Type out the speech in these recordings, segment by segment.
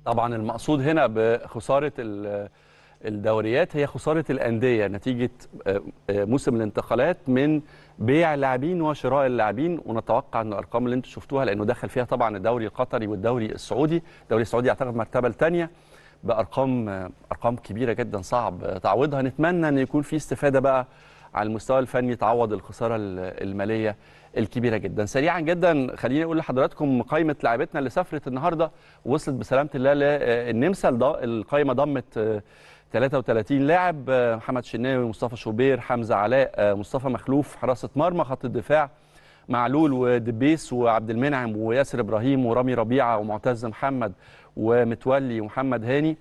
طبعا المقصود هنا بخساره ال- الدوريات هي خساره الانديه نتيجه آه، آه، موسم الانتقالات من بيع اللاعبين وشراء اللاعبين ونتوقع ان الارقام اللي انتم شفتوها لانه دخل فيها طبعا الدوري القطري والدوري السعودي الدوري السعودي اعتقد المرتبه الثانيه بارقام آه، ارقام كبيره جدا صعب آه، تعويضها نتمنى ان يكون في استفاده بقى على المستوى الفني تعوض الخساره ال- الماليه الكبيره جدا سريعا جدا خليني اقول لحضراتكم قائمه لاعبتنا اللي سافرت النهارده وصلت بسلامه الله للنمسا الض- القائمه ضمت آه، 33 لاعب آه، محمد شناوي مصطفى شوبير حمزه علاء آه، مصطفى مخلوف حراسه مرمى خط الدفاع معلول ودبيس وعبد المنعم وياسر ابراهيم ورامي ربيعه ومعتز محمد ومتولي ومحمد هاني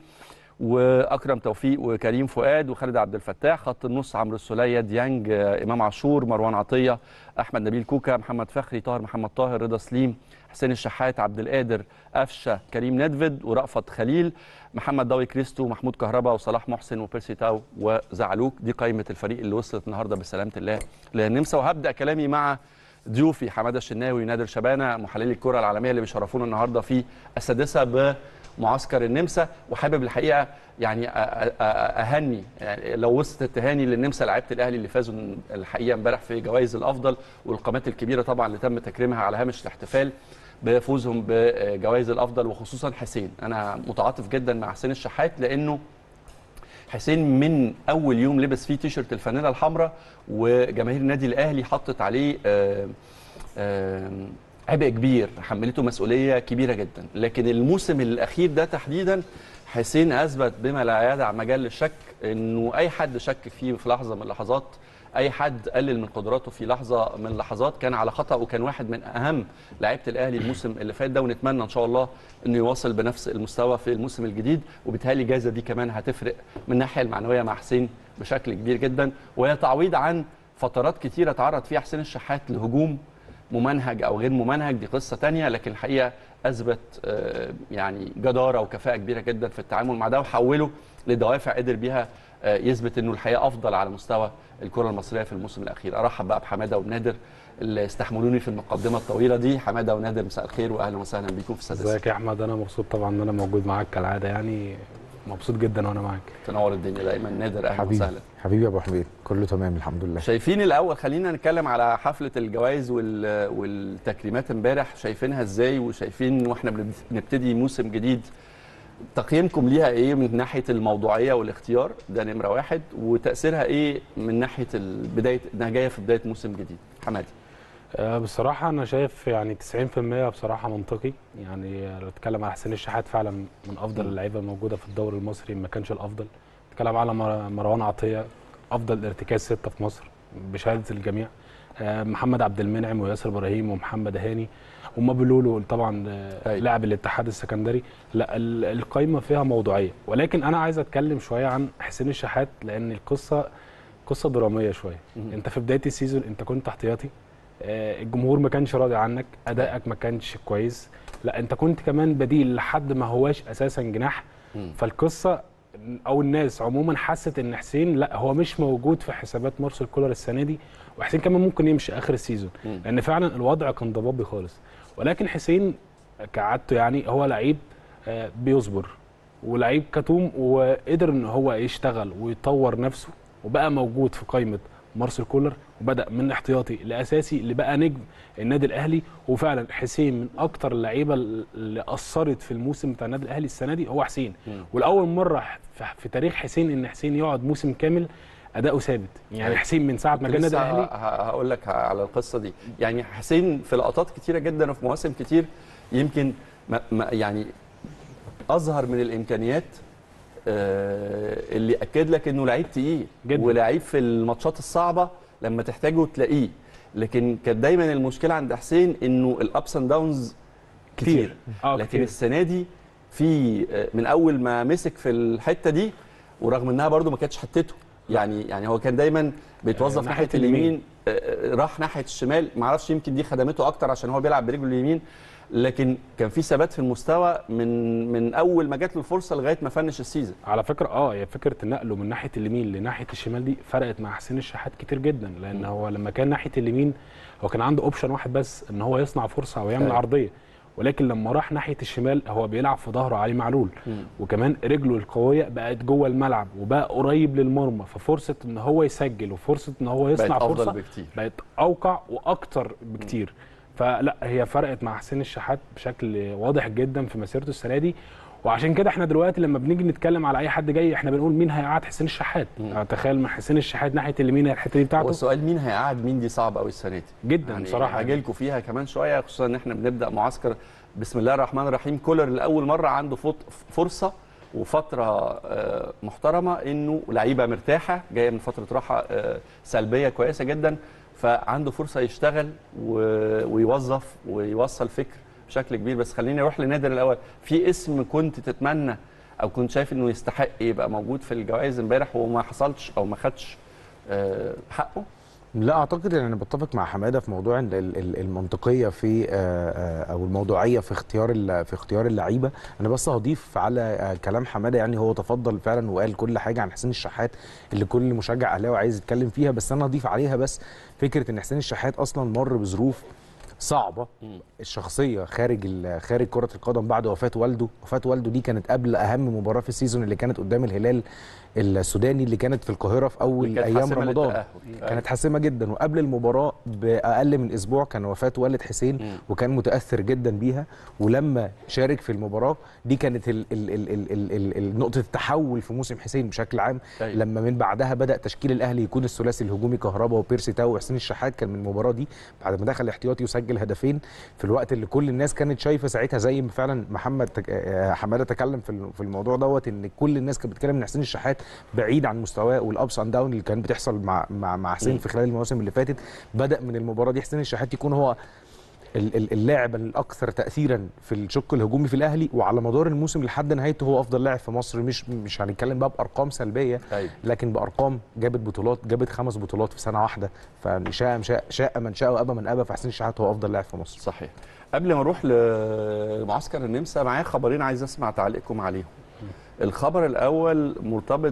واكرم توفيق وكريم فؤاد وخالد عبد الفتاح خط النص عمرو السوليه ديانج آه، امام عاشور مروان عطيه احمد نبيل كوكا محمد فخري طاهر محمد طاهر رضا سليم حسين الشحات عبد القادر قفشه كريم ندفد ورأفت خليل محمد ضوي كريستو محمود كهربا وصلاح محسن وبيرسي تاو وزعلوك دي قائمه الفريق اللي وصلت النهارده بسلامه الله للنمسا وهبدا كلامي مع ضيوفي حماده الشناوي ونادر شبانه محللي الكره العالميه اللي بيشرفونا النهارده في السادسه بمعسكر النمسا وحابب الحقيقه يعني أ- أ- أ- اهني يعني لو وصلت التهاني للنمسا لعيبه الاهلي اللي فازوا الحقيقه امبارح في جوائز الافضل والقامات الكبيره طبعا اللي تم تكريمها على هامش الاحتفال بفوزهم بجوائز الافضل وخصوصا حسين انا متعاطف جدا مع حسين الشحات لانه حسين من اول يوم لبس فيه تيشرت الفانيلا الحمراء وجماهير النادي الاهلي حطت عليه آه، آه، عبء كبير حملته مسؤوليه كبيره جدا لكن الموسم الاخير ده تحديدا حسين اثبت بما لا يدع مجال للشك انه اي حد شك فيه في لحظه من اللحظات اي حد قلل من قدراته في لحظه من اللحظات كان على خطا وكان واحد من اهم لعيبه الاهلي الموسم اللي فات ده ونتمنى ان شاء الله انه يواصل بنفس المستوى في الموسم الجديد وبالتالي الجائزه دي كمان هتفرق من الناحيه المعنويه مع حسين بشكل كبير جدا وهي تعويض عن فترات كتيره تعرض فيها حسين الشحات لهجوم ممنهج او غير ممنهج دي قصه تانية لكن الحقيقه اثبت آه، يعني جداره وكفاءه كبيره جدا في التعامل مع ده وحوله لدوافع قدر بيها آه، يثبت انه الحقيقه افضل على مستوى الكره المصريه في الموسم الاخير ارحب بقى بحماده ونادر اللي استحملوني في المقدمه الطويله دي حماده ونادر مساء الخير واهلا وسهلا بيكم في السادسه ازيك يا احمد انا مبسوط طبعا ان انا موجود معاك كالعاده يعني مبسوط جدا وانا معاك تنور الدنيا دايما نادر اهلا حبيبي وسهلا حبيبي يا ابو حميد كله تمام الحمد لله شايفين الاول خلينا نتكلم على حفله الجوائز وال- والتكريمات امبارح شايفينها ازاي وشايفين واحنا بنب- بنبتدي موسم جديد تقييمكم ليها ايه من ناحيه الموضوعيه والاختيار ده نمره واحد وتاثيرها ايه من ناحيه ال- بدايه انها جايه في بدايه موسم جديد حمادي أه بصراحه انا شايف يعني 90% بصراحه منطقي يعني لو اتكلم على حسين الشحات فعلا من افضل م. اللعيبه الموجوده في الدوري المصري ما كانش الافضل اتكلم على مر- مروان عطيه افضل ارتكاز سته في مصر بشهاده الجميع أه محمد عبد المنعم وياسر ابراهيم ومحمد هاني ومابلولو طبعا آه، أيوة. لاعب الاتحاد السكندري لا ال- القايمه فيها موضوعيه ولكن انا عايز اتكلم شويه عن حسين الشحات لان القصه قصه دراميه شويه مهم. انت في بدايه السيزون انت كنت احتياطي آه، الجمهور ما كانش راضي عنك ادائك ما كانش كويس لا انت كنت كمان بديل لحد ما هواش اساسا جناح مم. فالقصه او الناس عموما حست ان حسين لا هو مش موجود في حسابات مارسيل كولر السنه دي وحسين كمان ممكن يمشي اخر السيزون مم. لان فعلا الوضع كان ضبابي خالص ولكن حسين كعادته يعني هو لعيب آه، بيصبر ولعيب كتوم وقدر ان هو يشتغل ويطور نفسه وبقى موجود في قائمه مارسيل كولر وبدا من احتياطي لاساسي اللي بقى نجم النادي الاهلي وفعلا حسين من اكتر اللعيبه اللي اثرت في الموسم بتاع النادي الاهلي السنه دي هو حسين مم. ولاول مره في- في تاريخ حسين ان حسين يقعد موسم كامل اداؤه ثابت يعني أيوة. حسين من ساعه ما جه النادي لسه الاهلي ه- هقول لك على القصه دي يعني حسين في لقطات كتيره جدا وفي مواسم كتير يمكن ما ما يعني اظهر من الامكانيات آه، اللي اكد لك انه لعيب تقيل جداً. ولعيب في الماتشات الصعبه لما تحتاجه تلاقيه لكن كانت دايما المشكله عند حسين انه الابس اند داونز كتير اه لكن كتير. السنه دي في آه، من اول ما مسك في الحته دي ورغم انها برده ما كانتش حتته يعني يعني هو كان دايما بيتوظف آه، ناحيه ناحية اليمين اليمين. آه، آه، راح ناحيه الشمال ما اعرفش يمكن دي خدمته اكتر عشان هو بيلعب برجله اليمين لكن كان في ثبات في المستوى من من اول ما جات له الفرصه لغايه ما فنش السيزون على فكره اه هي فكره نقله من ناحيه اليمين لناحيه الشمال دي فرقت مع حسين الشحات كتير جدا لان م. هو لما كان ناحيه اليمين هو كان عنده اوبشن واحد بس ان هو يصنع فرصه او يعمل أيوة. عرضيه ولكن لما راح ناحيه الشمال هو بيلعب في ظهره علي معلول وكمان رجله القويه بقت جوه الملعب وبقى قريب للمرمى ففرصه ان هو يسجل وفرصه ان هو بقت يصنع أفضل فرصه بكتير. بقت اوقع واكتر بكتير فلا هي فرقت مع حسين الشحات بشكل واضح جدا في مسيرته السنه دي وعشان كده احنا دلوقتي لما بنيجي نتكلم على اي حد جاي احنا بنقول مين هيقعد حسين الشحات تخيل ما حسين الشحات ناحيه اليمين الحته دي هو بتاعته السؤال مين هيقعد مين دي صعبه قوي السنه دي جدا يعني بصراحه هاجي لكم فيها كمان شويه خصوصا ان احنا بنبدا معسكر بسم الله الرحمن الرحيم كولر لاول مره عنده فط- فرصه وفتره آه، محترمه انه لعيبه مرتاحه جايه من فتره راحه آه، سلبيه كويسه جدا فعنده فرصه يشتغل و- ويوظف ويوصل فكر بشكل كبير بس خليني اروح لنادر الاول في اسم كنت تتمنى او كنت شايف انه يستحق يبقى موجود في الجوائز امبارح وما حصلش او ما خدش آه، حقه لا اعتقد ان انا بتفق مع حماده في موضوع ال- ال- ال- المنطقيه في آه، آه، او الموضوعيه في اختيار ال- في اختيار اللعيبه انا بس هضيف على آه، كلام حماده يعني هو تفضل فعلا وقال كل حاجه عن حسين الشحات اللي كل مشجع اهلاوي عايز يتكلم فيها بس انا اضيف عليها بس فكره ان حسين الشحات اصلا مر بظروف صعبه الشخصيه خارج ال- خارج كره القدم بعد وفاه والده وفاه والده دي كانت قبل اهم مباراه في السيزون اللي كانت قدام الهلال السوداني اللي كانت في القاهره في اول كانت ايام حاسمة رمضان للتأهل. كانت حاسمه جدا وقبل المباراه باقل من اسبوع كان وفاه والد حسين مم. وكان متاثر جدا بيها ولما شارك في المباراه دي كانت ال ال ال ال ال ال ال نقطه التحول في موسم حسين بشكل عام أيوة. لما من بعدها بدا تشكيل الاهلي يكون الثلاثي الهجومي كهربا وبيرسي تاو وحسين الشحات كان من المباراه دي بعد ما دخل احتياطي وسجل هدفين في الوقت اللي كل الناس كانت شايفه ساعتها زي ما فعلا محمد تك... آه، حماده تكلم في ال- في الموضوع دوت ان كل الناس كانت بتتكلم ان حسين الشحات بعيد عن مستواه والابس اند داون اللي كانت بتحصل مع مع مع حسين في خلال المواسم اللي فاتت بدا من المباراه دي حسين الشحات يكون هو ال- ال- اللاعب الاكثر تاثيرا في الشق الهجومي في الاهلي وعلى مدار الموسم لحد نهايته هو افضل لاعب في مصر مش مش هنتكلم بقى بارقام سلبيه أيوة. لكن بارقام جابت بطولات جابت خمس بطولات في سنه واحده فشاء شاء شاء من شاء وابى من ابى فحسين الشحات هو افضل لاعب في مصر صحيح قبل ما اروح لمعسكر النمسا معايا خبرين عايز اسمع تعليقكم عليهم الخبر الاول مرتبط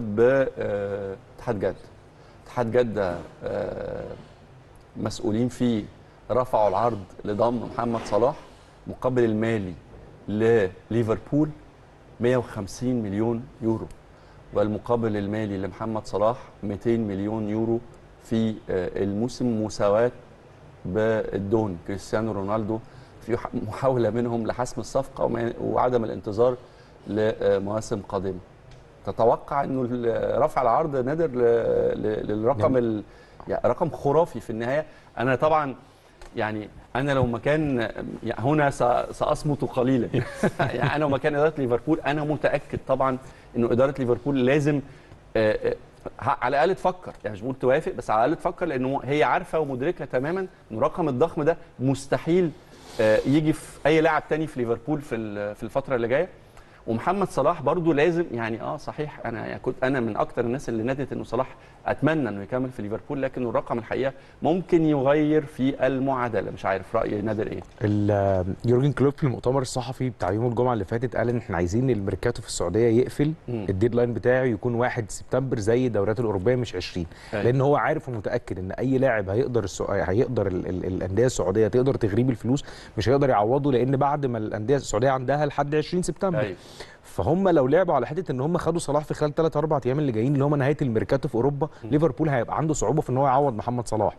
باتحاد جده اتحاد جده آه، مسؤولين فيه رفعوا العرض لضم محمد صلاح مقابل المالي لليفربول 150 مليون يورو والمقابل المالي لمحمد صلاح 200 مليون يورو في آه، الموسم مساواة بالدون كريستيانو رونالدو في ح- محاولة منهم لحسم الصفقة وما- وعدم الانتظار لمواسم قادمة تتوقع انه ال- رفع العرض نادر ل- ل- للرقم ال... يعني رقم خرافي في النهاية انا طبعا يعني انا لو مكان يعني هنا س- ساصمت قليلا يعني انا لو مكان اداره ليفربول انا متاكد طبعا انه اداره ليفربول لازم آه، آه، ه- على الاقل تفكر يعني مش بقول توافق بس على الاقل تفكر لانه هي عارفه ومدركه تماما ان الرقم الضخم ده مستحيل آه، يجي في اي لاعب تاني في ليفربول في ال- في الفتره اللي جايه ومحمد صلاح برضو لازم يعني اه صحيح انا يعني كنت انا من اكتر الناس اللي نادت انه صلاح اتمنى انه يكمل في ليفربول لكن الرقم الحقيقه ممكن يغير في المعادله مش عارف راي نادر ايه ال- يورجن كلوب في المؤتمر الصحفي بتاع يوم الجمعه اللي فاتت قال ان احنا عايزين الميركاتو في السعوديه يقفل مم. الديدلاين بتاعه يكون 1 سبتمبر زي الدوريات الاوروبيه مش 20 أيوة. لان هو عارف ومتاكد ان اي لاعب هيقدر السو... هيقدر ال... ال... الانديه السعوديه تقدر تغريب الفلوس مش هيقدر يعوضه لان بعد ما الانديه السعوديه عندها لحد 20 سبتمبر ايوه فهم لو لعبوا على حته ان هم خدوا صلاح في خلال 3 4 ايام اللي جايين اللي هم نهايه الميركاتو في اوروبا ليفربول هيبقى عنده صعوبه في ان هو يعوض محمد صلاح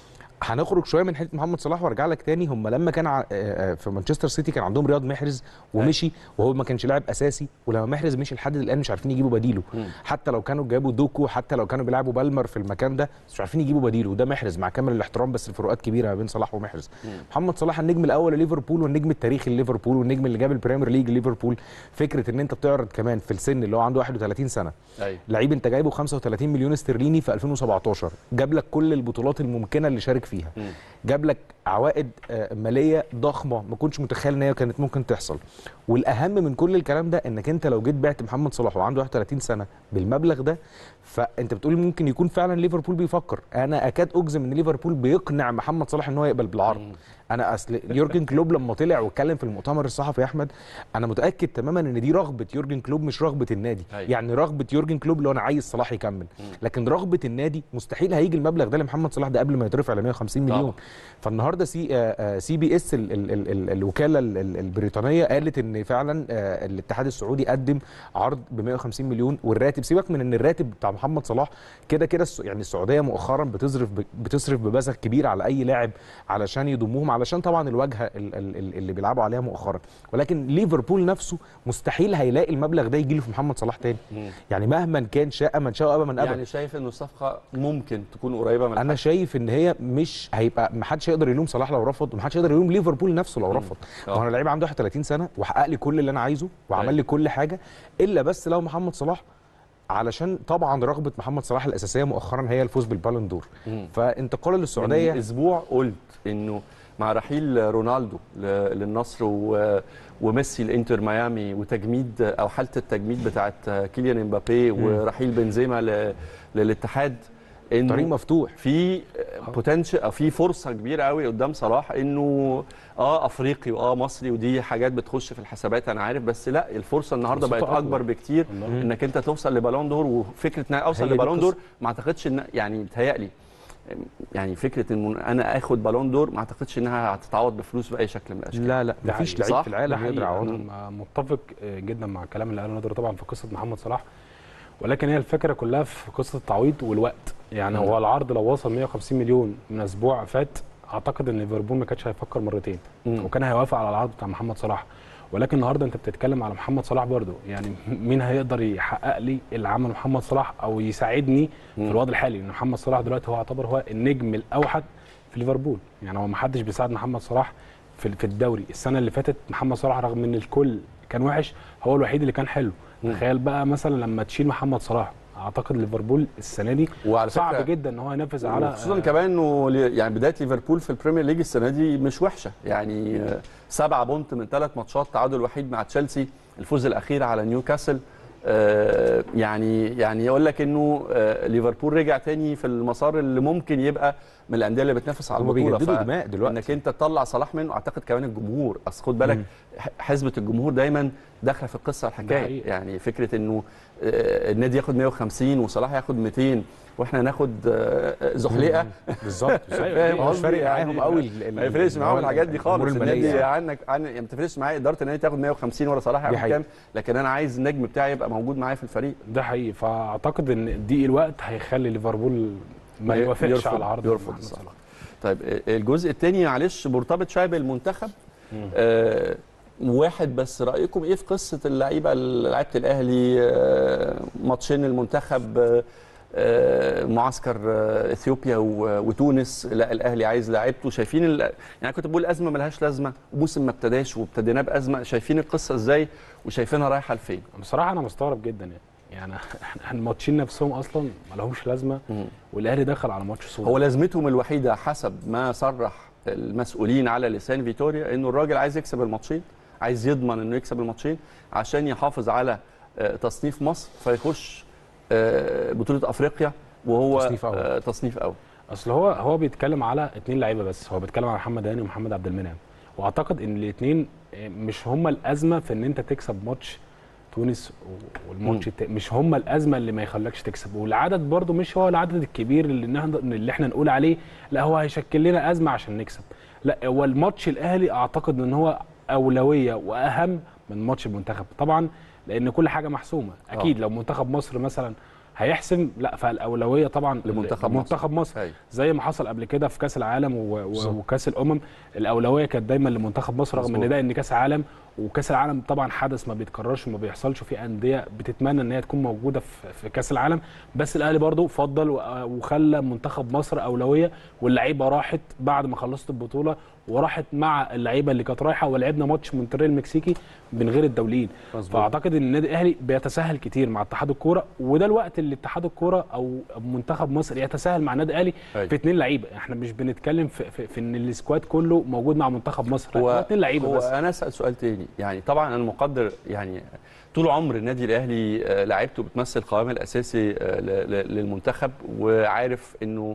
هنخرج شويه من حته محمد صلاح وارجع لك تاني هم لما كان ع- آه، آه، في مانشستر سيتي كان عندهم رياض محرز ومشي وهو ما كانش لاعب اساسي ولما محرز مشي لحد الان مش عارفين يجيبوا بديله مم. حتى لو كانوا جابوا دوكو حتى لو كانوا بيلعبوا بالمر في المكان ده مش عارفين يجيبوا بديله وده محرز مع كامل الاحترام بس الفروقات كبيره ما بين صلاح ومحرز محمد صلاح النجم الاول لليفربول والنجم التاريخي لليفربول والنجم اللي جاب البريمير ليج لليفربول فكره ان انت بتعرض كمان في السن اللي هو عنده 31 سنه ايوه لعيب انت جايبه 35 مليون استرليني في 2017 جاب لك كل البطولات الممكنه اللي شارك فيها مم. جاب لك عوائد آه، ماليه ضخمه ما كنتش متخيل ان هي كانت ممكن تحصل والاهم من كل الكلام ده انك انت لو جيت بعت محمد صلاح وعنده 31 سنه بالمبلغ ده فانت بتقول ممكن يكون فعلا ليفربول بيفكر انا اكاد اجزم ان ليفربول بيقنع محمد صلاح ان هو يقبل بالعرض انا اصل يورجن كلوب لما طلع واتكلم في المؤتمر الصحفي يا احمد انا متاكد تماما ان دي رغبه يورجن كلوب مش رغبه النادي أيوة. يعني رغبه يورجن كلوب لو انا عايز صلاح يكمل لكن رغبه النادي مستحيل هيجي المبلغ ده لمحمد صلاح ده قبل ما يترفع ل 150 مليون طبعا. فالنهارده النهارده سي آه، آه، سي بي اس ال ال ال ال الوكاله ال- ال- البريطانيه قالت ان فعلا آه، الاتحاد السعودي قدم عرض ب 150 مليون والراتب سيبك من ان الراتب بتاع محمد صلاح كده كده الس- يعني السعوديه مؤخرا بتصرف ب- بتصرف ببذخ كبير على اي لاعب علشان يضموهم علشان طبعا الواجهه ال- ال- ال- اللي بيلعبوا عليها مؤخرا ولكن ليفربول نفسه مستحيل هيلاقي المبلغ ده يجي له في محمد صلاح تاني يعني مهما كان شاء من شاء ابا من ابى يعني شايف انه الصفقه ممكن تكون قريبه من انا شايف ان هي مش هيبقى ما حدش يقدر يلوم صلاح لو رفض وما حدش يقدر يلوم ليفربول نفسه لو رفض آه. ما انا لعيب عنده 31 سنه وحقق لي كل اللي انا عايزه وعمل أيوة. لي كل حاجه الا بس لو محمد صلاح علشان طبعا رغبه محمد صلاح الاساسيه مؤخرا هي الفوز بالبالون دور مم. فانتقاله من للسعوديه اسبوع قلت انه مع رحيل رونالدو ل- للنصر و- وميسي لانتر ميامي وتجميد او حاله التجميد بتاعت كيليان امبابي ورحيل بنزيما ل- للاتحاد طريق انه مفتوح في بوتنشال او في فرصه كبيره قوي قدام صلاح انه اه افريقي واه مصري ودي حاجات بتخش في الحسابات انا عارف بس لا الفرصه النهارده فرصته بقت أكبر. اكبر بكتير والله. انك انت توصل لبالون دور وفكره ان أنا اوصل هي دي لبالون دور القصة. ما اعتقدش ان يعني متهيألي يعني فكره ان انا اخد بالون دور ما اعتقدش انها هتتعوض بفلوس باي شكل من الاشكال لا لا ده مفيش حقيقي. لعيب صح؟ في ده العالم حقيقي يقدر انا يعوضه م- متفق آه، جدا مع الكلام اللي قاله نادر طبعا في قصه محمد صلاح ولكن هي الفكره كلها في قصه التعويض والوقت يعني مم. هو العرض لو وصل 150 مليون من اسبوع فات اعتقد ان ليفربول ما كانش هيفكر مرتين مم. وكان هيوافق على العرض بتاع محمد صلاح ولكن النهارده انت بتتكلم على محمد صلاح برضو يعني مين هيقدر يحقق لي اللي عمله محمد صلاح او يساعدني في مم. الوضع الحالي ان محمد صلاح دلوقتي هو يعتبر هو النجم الاوحد في ليفربول يعني هو ما حدش بيساعد محمد صلاح في في الدوري السنه اللي فاتت محمد صلاح رغم ان الكل كان وحش هو الوحيد اللي كان حلو مم. تخيل بقى مثلا لما تشيل محمد صلاح اعتقد ليفربول السنه دي وعلى صعب فكرة جدا ان هو ينافس على خصوصا كمان انه لي- يعني بدايه ليفربول في البريمير ليج السنه دي مش وحشه يعني آه، سبعة بونت من ثلاث ماتشات تعادل وحيد مع تشيلسي الفوز الاخير على نيوكاسل آه، يعني يعني يقول لك انه آه، ليفربول رجع تاني في المسار اللي ممكن يبقى من الانديه اللي بتنافس على هم البطوله بيجددوا ف- دماء دلوقتي انك انت تطلع صلاح منه اعتقد كمان الجمهور اصل خد بالك مم. ح- حسبه الجمهور دايما داخله في القصه ده والحكايه حقيقي. يعني فكره انه آه، النادي ياخد 150 وصلاح ياخد 200 واحنا ناخد آه، آه، زحليقه بالظبط فاهم هو مش قصدي؟ فارق يعني معاهم قوي ال- ال- ما يفرقش معاهم الأمور- الحاجات دي الأمور خالص المالية النادي يعني. عنك عن يعني ما تفرقش معايا اداره النادي تاخد 150 ولا صلاح دي ياخد حقيقة. كام لكن انا عايز النجم بتاعي يبقى موجود معايا في الفريق ده حقيقي فاعتقد ان ضيق الوقت هيخلي ليفربول ما ي- يوافقش يرفض- على العرض يرفض محمد الصراحة. صلاح. طيب آه، الجزء الثاني معلش مرتبط شويه بالمنتخب مم. آه، واحد بس رايكم ايه في قصه اللعيبه لعيبه الاهلي آه، ماتشين المنتخب آه، آه، معسكر آه، اثيوبيا و- وتونس لا الاهلي عايز لعيبته شايفين ال... يعني كنت بقول ازمه ملهاش لازمه وموسم ما ابتداش وابتديناه بازمه شايفين القصه ازاي وشايفينها رايحه لفين بصراحه انا مستغرب جدا يعني يعني احنا الماتشين نفسهم اصلا ما لهمش لازمه مم. والاهلي دخل على ماتش سوبر هو لازمتهم الوحيده حسب ما صرح المسؤولين على لسان فيتوريا انه الراجل عايز يكسب الماتشين عايز يضمن انه يكسب الماتشين عشان يحافظ على آه، تصنيف مصر فيخش آه، بطوله افريقيا وهو تصنيف أول. آه، تصنيف اول اصل هو هو بيتكلم على اتنين لعيبه بس هو بيتكلم على محمد هاني ومحمد عبد المنعم واعتقد ان الاثنين مش هما الازمه في ان انت تكسب ماتش تونس والماتش التا- مش هما الازمه اللي ما يخلكش تكسب والعدد برضو مش هو العدد الكبير اللي نقدر اللي احنا نقول عليه لا هو هيشكل لنا ازمه عشان نكسب لا هو الماتش الاهلي اعتقد ان هو اولويه واهم من ماتش المنتخب طبعا لان كل حاجه محسومه اكيد لو منتخب مصر مثلا هيحسم لا فالاولويه طبعا لمنتخب مصر. منتخب مصر أيوة. زي ما حصل قبل كده في كاس العالم و... و... بالظبط. وكاس الامم الاولويه كانت دايما لمنتخب مصر رغم ان مظبوط. ده ان كاس عالم وكاس العالم طبعا حدث ما بيتكررش وما بيحصلش وفي انديه بتتمنى ان هي تكون موجوده في, في كاس العالم بس الاهلي برضو فضل و... وخلى منتخب مصر اولويه واللعيبه راحت بعد ما خلصت البطوله وراحت مع اللعيبه اللي كانت رايحه ولعبنا ماتش مونتريال المكسيكي من غير الدوليين مظبوط. فاعتقد ان النادي الاهلي بيتساهل كتير مع اتحاد الكوره وده الوقت اللي اتحاد الكوره او منتخب مصر يتساهل مع النادي الاهلي أيوة. في اتنين لعيبه احنا مش بنتكلم في, في, في ان السكواد كله موجود مع منتخب مصر لا، هو اتنين لعيبه هو بس انا اسال سؤال تاني يعني طبعا انا مقدر يعني طول عمر النادي الاهلي آه، لعيبته بتمثل القوام الاساسي آه، ل- ل- للمنتخب وعارف انه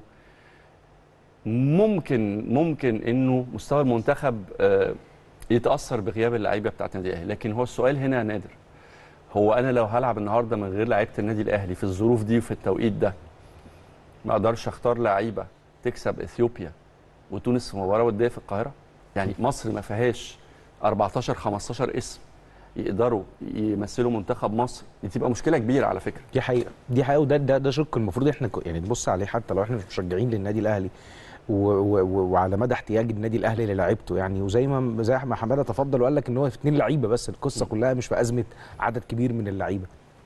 ممكن ممكن انه مستوى المنتخب آه، يتاثر بغياب اللعيبه بتاعت النادي الاهلي لكن هو السؤال هنا يا نادر هو انا لو هلعب النهارده من غير لعيبه النادي الاهلي في الظروف دي وفي التوقيت ده ما اقدرش اختار لعيبه تكسب اثيوبيا وتونس في مباراه وديه في القاهره يعني مصر ما فيهاش 14 15 اسم يقدروا يمثلوا منتخب مصر دي تبقى مشكله كبيره على فكره دي حقيقه دي حقيقه وده ده, ده شق المفروض احنا ك- يعني نبص عليه حتى لو احنا مش مشجعين للنادي الاهلي و و و وعلى مدى احتياج النادي الاهلي للاعيبته يعني وزي ما زي ما حماده تفضل وقال لك ان هو في اتنين لعيبه بس القصه كلها مش في ازمه عدد كبير من اللعيبه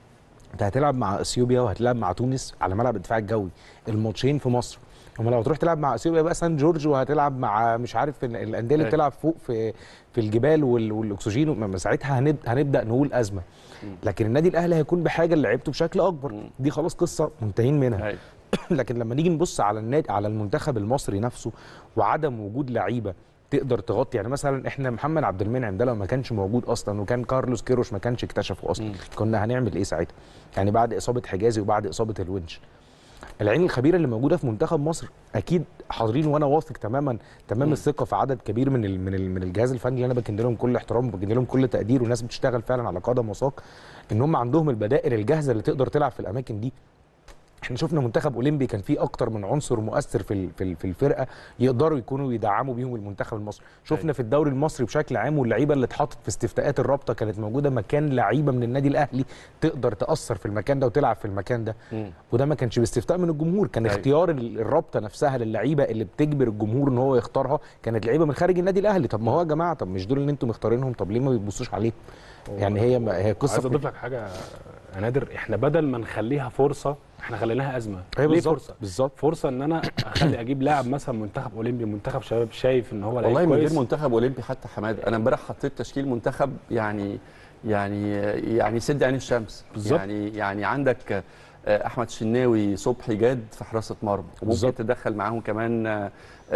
انت هتلعب مع اثيوبيا وهتلعب مع تونس على ملعب الدفاع الجوي الماتشين في مصر اما لو تروح تلعب مع اثيوبيا بقى سان جورج وهتلعب مع مش عارف ال- الانديه اللي أيوة. بتلعب فوق في في الجبال وال- والاكسجين ما ساعتها هنب- هنبدا نقول ازمه لكن النادي الاهلي هيكون بحاجه لعيبته بشكل اكبر مم. دي خلاص قصه منتهين منها أيوة. لكن لما نيجي نبص على النادي على المنتخب المصري نفسه وعدم وجود لعيبه تقدر تغطي يعني مثلا احنا محمد عبد المنعم ده لو ما كانش موجود اصلا وكان كارلوس كيروش ما كانش اكتشفه اصلا مم. كنا هنعمل ايه ساعتها يعني بعد اصابه حجازي وبعد اصابه الونش العين الخبيره اللي موجوده في منتخب مصر اكيد حاضرين وانا واثق تماما تمام مم. الثقه في عدد كبير من ال من ال من الجهاز الفني اللي انا بكن لهم كل احترام وبكن لهم كل تقدير وناس بتشتغل فعلا على قدم وساق ان هم عندهم البدائل الجاهزه اللي تقدر تلعب في الاماكن دي احنا شفنا منتخب اولمبي كان فيه اكتر من عنصر مؤثر في ال- في ال- في الفرقه يقدروا يكونوا يدعموا بيهم المنتخب المصري شفنا أيوة. في الدوري المصري بشكل عام واللعيبه اللي اتحطت في استفتاءات الرابطه كانت موجوده مكان لعيبه من النادي الاهلي تقدر تاثر في المكان ده وتلعب في المكان ده مم. وده ما كانش باستفتاء من الجمهور كان أيوة. اختيار ال- الرابطه نفسها للعيبه اللي بتجبر الجمهور ان هو يختارها كانت لعيبه من خارج النادي الاهلي طب ما هو يا جماعه طب مش دول اللي انتم مختارينهم طب ليه ما بتبصوش عليهم يعني هي ما هي قصه عايز في- اضيف لك حاجه يا نادر احنا بدل ما نخليها فرصه احنا خليناها ازمه هي ليه بالظبط فرصه بالظبط فرصه ان انا اخلي اجيب لاعب مثلا منتخب اولمبي منتخب شباب شايف ان هو لعيب والله من كويس غير منتخب اولمبي حتى حماد انا امبارح حطيت تشكيل منتخب يعني يعني يعني سد عين الشمس بالظبط. يعني يعني عندك آه، احمد شناوي صبحي جاد في حراسه مرمى وممكن بالظبط. تدخل معاهم كمان آه،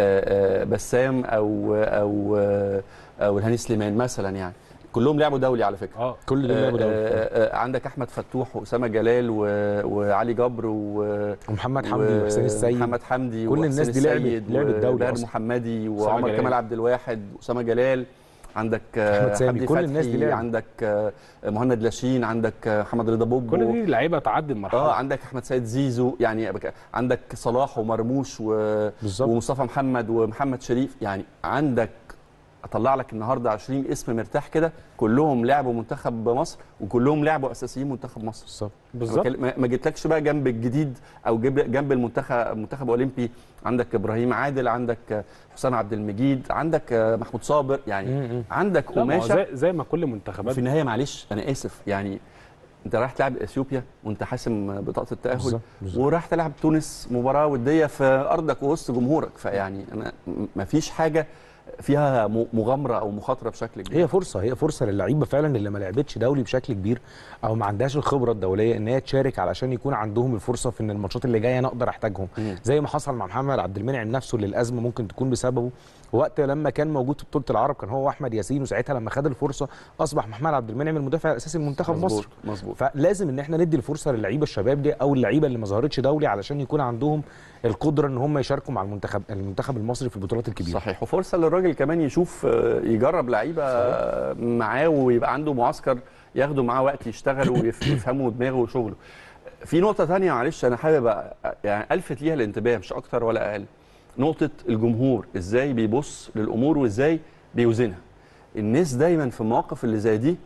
آه، بسام او او آه، او الهاني سليمان مثلا يعني كلهم لعبوا دولي على فكره اه كل دول لعبوا دوري آه، آه، آه، عندك احمد فتوح واسامه جلال و- وعلي جبر و ومحمد حمدي وحسين السيد محمد حمدي كل الناس وحسين دي لعبت- السيد لعبت دولي وبهر أصلاً. محمدي أسامة وعمر جلال. كمال عبد الواحد واسامه جلال عندك آه، أحمد سامي، حمدي كل الناس دي فتحي، لعبت. عندك آه، مهند لاشين عندك آه، محمد رضا بوبو كل دي لعيبه تعدي المرحله اه عندك احمد سيد زيزو يعني بك- عندك صلاح ومرموش و... بالظبط ومصطفى محمد ومحمد شريف يعني عندك اطلع لك النهارده 20 اسم مرتاح كده كلهم لعبوا منتخب مصر وكلهم لعبوا اساسيين منتخب مصر بالظبط بالظبط ما ما جيتلكش بقى جنب الجديد او جنب جنب المنتخب منتخب اولمبي عندك ابراهيم عادل عندك حسام عبد المجيد عندك محمود صابر يعني م- م. عندك لا ما هو قماشه زي, زي ما كل منتخبات في النهايه معلش انا اسف يعني انت رايح تلعب اثيوبيا وانت حاسم بطاقه التاهل بالظبط بالظبط. وراح تلعب تونس مباراه وديه في ارضك ووسط جمهورك فيعني انا ما فيش حاجه فيها م- مغامره او مخاطره بشكل كبير هي فرصه هي فرصه للعيبه فعلا اللي ما لعبتش دولي بشكل كبير او ما عندهاش الخبره الدوليه ان هي تشارك علشان يكون عندهم الفرصه في ان الماتشات اللي جايه انا اقدر احتاجهم مم. زي ما حصل مع محمد عبد المنعم نفسه اللي الازمه ممكن تكون بسببه وقت لما كان موجود في بطوله العرب كان هو واحمد ياسين وساعتها لما خد الفرصه اصبح محمد عبد المنعم المدافع الاساسي لمنتخب مظبوط مصر مظبوط فلازم ان احنا ندي الفرصه للعيبه الشباب دي او اللعيبه اللي ما ظهرتش دولي علشان يكون عندهم القدره ان هم يشاركوا مع المنتخب المنتخب المصري في البطولات الكبيره صحيح وفرصه للراجل كمان يشوف آه، يجرب لعيبه آه، معاه ويبقى عنده معسكر ياخدوا معاه وقت يشتغلوا ويفهموا دماغه وشغله في نقطه تانية معلش انا حابب أ- يعني الفت ليها الانتباه مش اكتر ولا اقل نقطه الجمهور ازاي بيبص للامور وازاي بيوزنها الناس دايما في المواقف اللي زي دي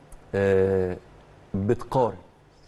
آه، بتقارن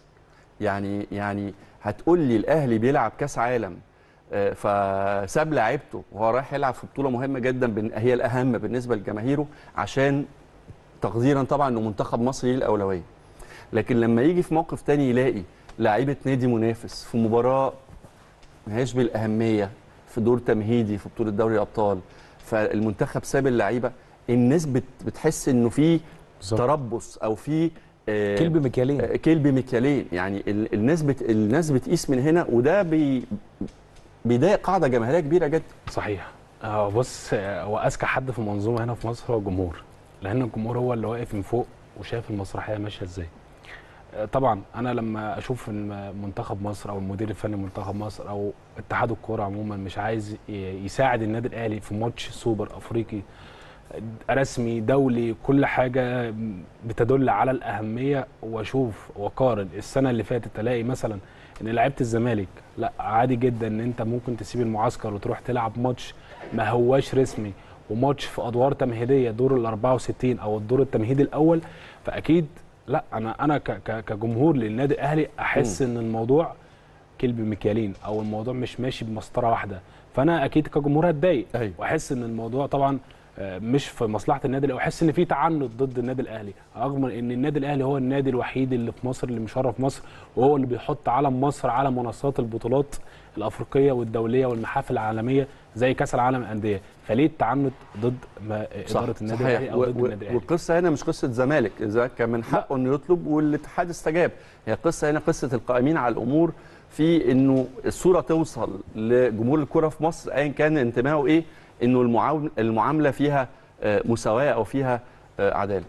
يعني يعني هتقول لي الاهلي بيلعب كاس عالم آه، فساب لعيبته وهو رايح يلعب في بطوله مهمه جدا بن- هي الاهم بالنسبه لجماهيره عشان تقديرا طبعا انه منتخب مصر ليه الاولويه لكن لما يجي في موقف تاني يلاقي لعيبه نادي منافس في مباراه ملهاش بالاهميه في دور تمهيدي في بطوله دوري الابطال فالمنتخب ساب اللعيبه الناس بت- بتحس انه في بالظبط. تربص او في آه، كلب مكيالين آه، كلب مكيالين يعني ال- الناس بت... الناس بتقيس من هنا وده بي... بيضايق قاعده جماهيريه كبيره جدا صحيح آه بص آه، هو اذكى حد في المنظومه هنا في مصر هو الجمهور لان الجمهور هو اللي واقف من فوق وشايف المسرحيه ماشيه ازاي آه، طبعا انا لما اشوف ان منتخب مصر او المدير الفني منتخب مصر او اتحاد الكوره عموما مش عايز ي- يساعد النادي الاهلي في ماتش سوبر افريقي رسمي دولي كل حاجه بتدل على الاهميه واشوف واقارن السنه اللي فاتت الاقي مثلا ان لعيبه الزمالك لا عادي جدا ان انت ممكن تسيب المعسكر وتروح تلعب ماتش ما هواش رسمي وماتش في ادوار تمهيديه دور ال 64 او الدور التمهيدي الاول فاكيد لا انا انا ك- ك- كجمهور للنادي الاهلي احس ان الموضوع كلب مكيالين او الموضوع مش ماشي بمسطره واحده فانا اكيد كجمهور هتضايق أيوة. واحس ان الموضوع طبعا آه، مش في مصلحه النادي الاهلي واحس ان في تعنت ضد النادي الاهلي رغم ان النادي الاهلي هو النادي الوحيد اللي في مصر اللي مشرف مصر وهو اللي بيحط علم مصر على منصات البطولات الافريقيه والدوليه والمحافل العالميه زي كاس العالم للانديه فليه التعنت ضد ما اداره النادي صحيح. الاهلي او و- ضد و- النادي الاهلي والقصه هنا مش قصه زمالك اذا كان من حقه انه يطلب والاتحاد استجاب هي قصه هنا قصه القائمين على الامور في انه الصوره توصل لجمهور الكره في مصر ايا كان انتمائه ايه انه المعاون- المعامله فيها آه، مساواه او فيها آه، عداله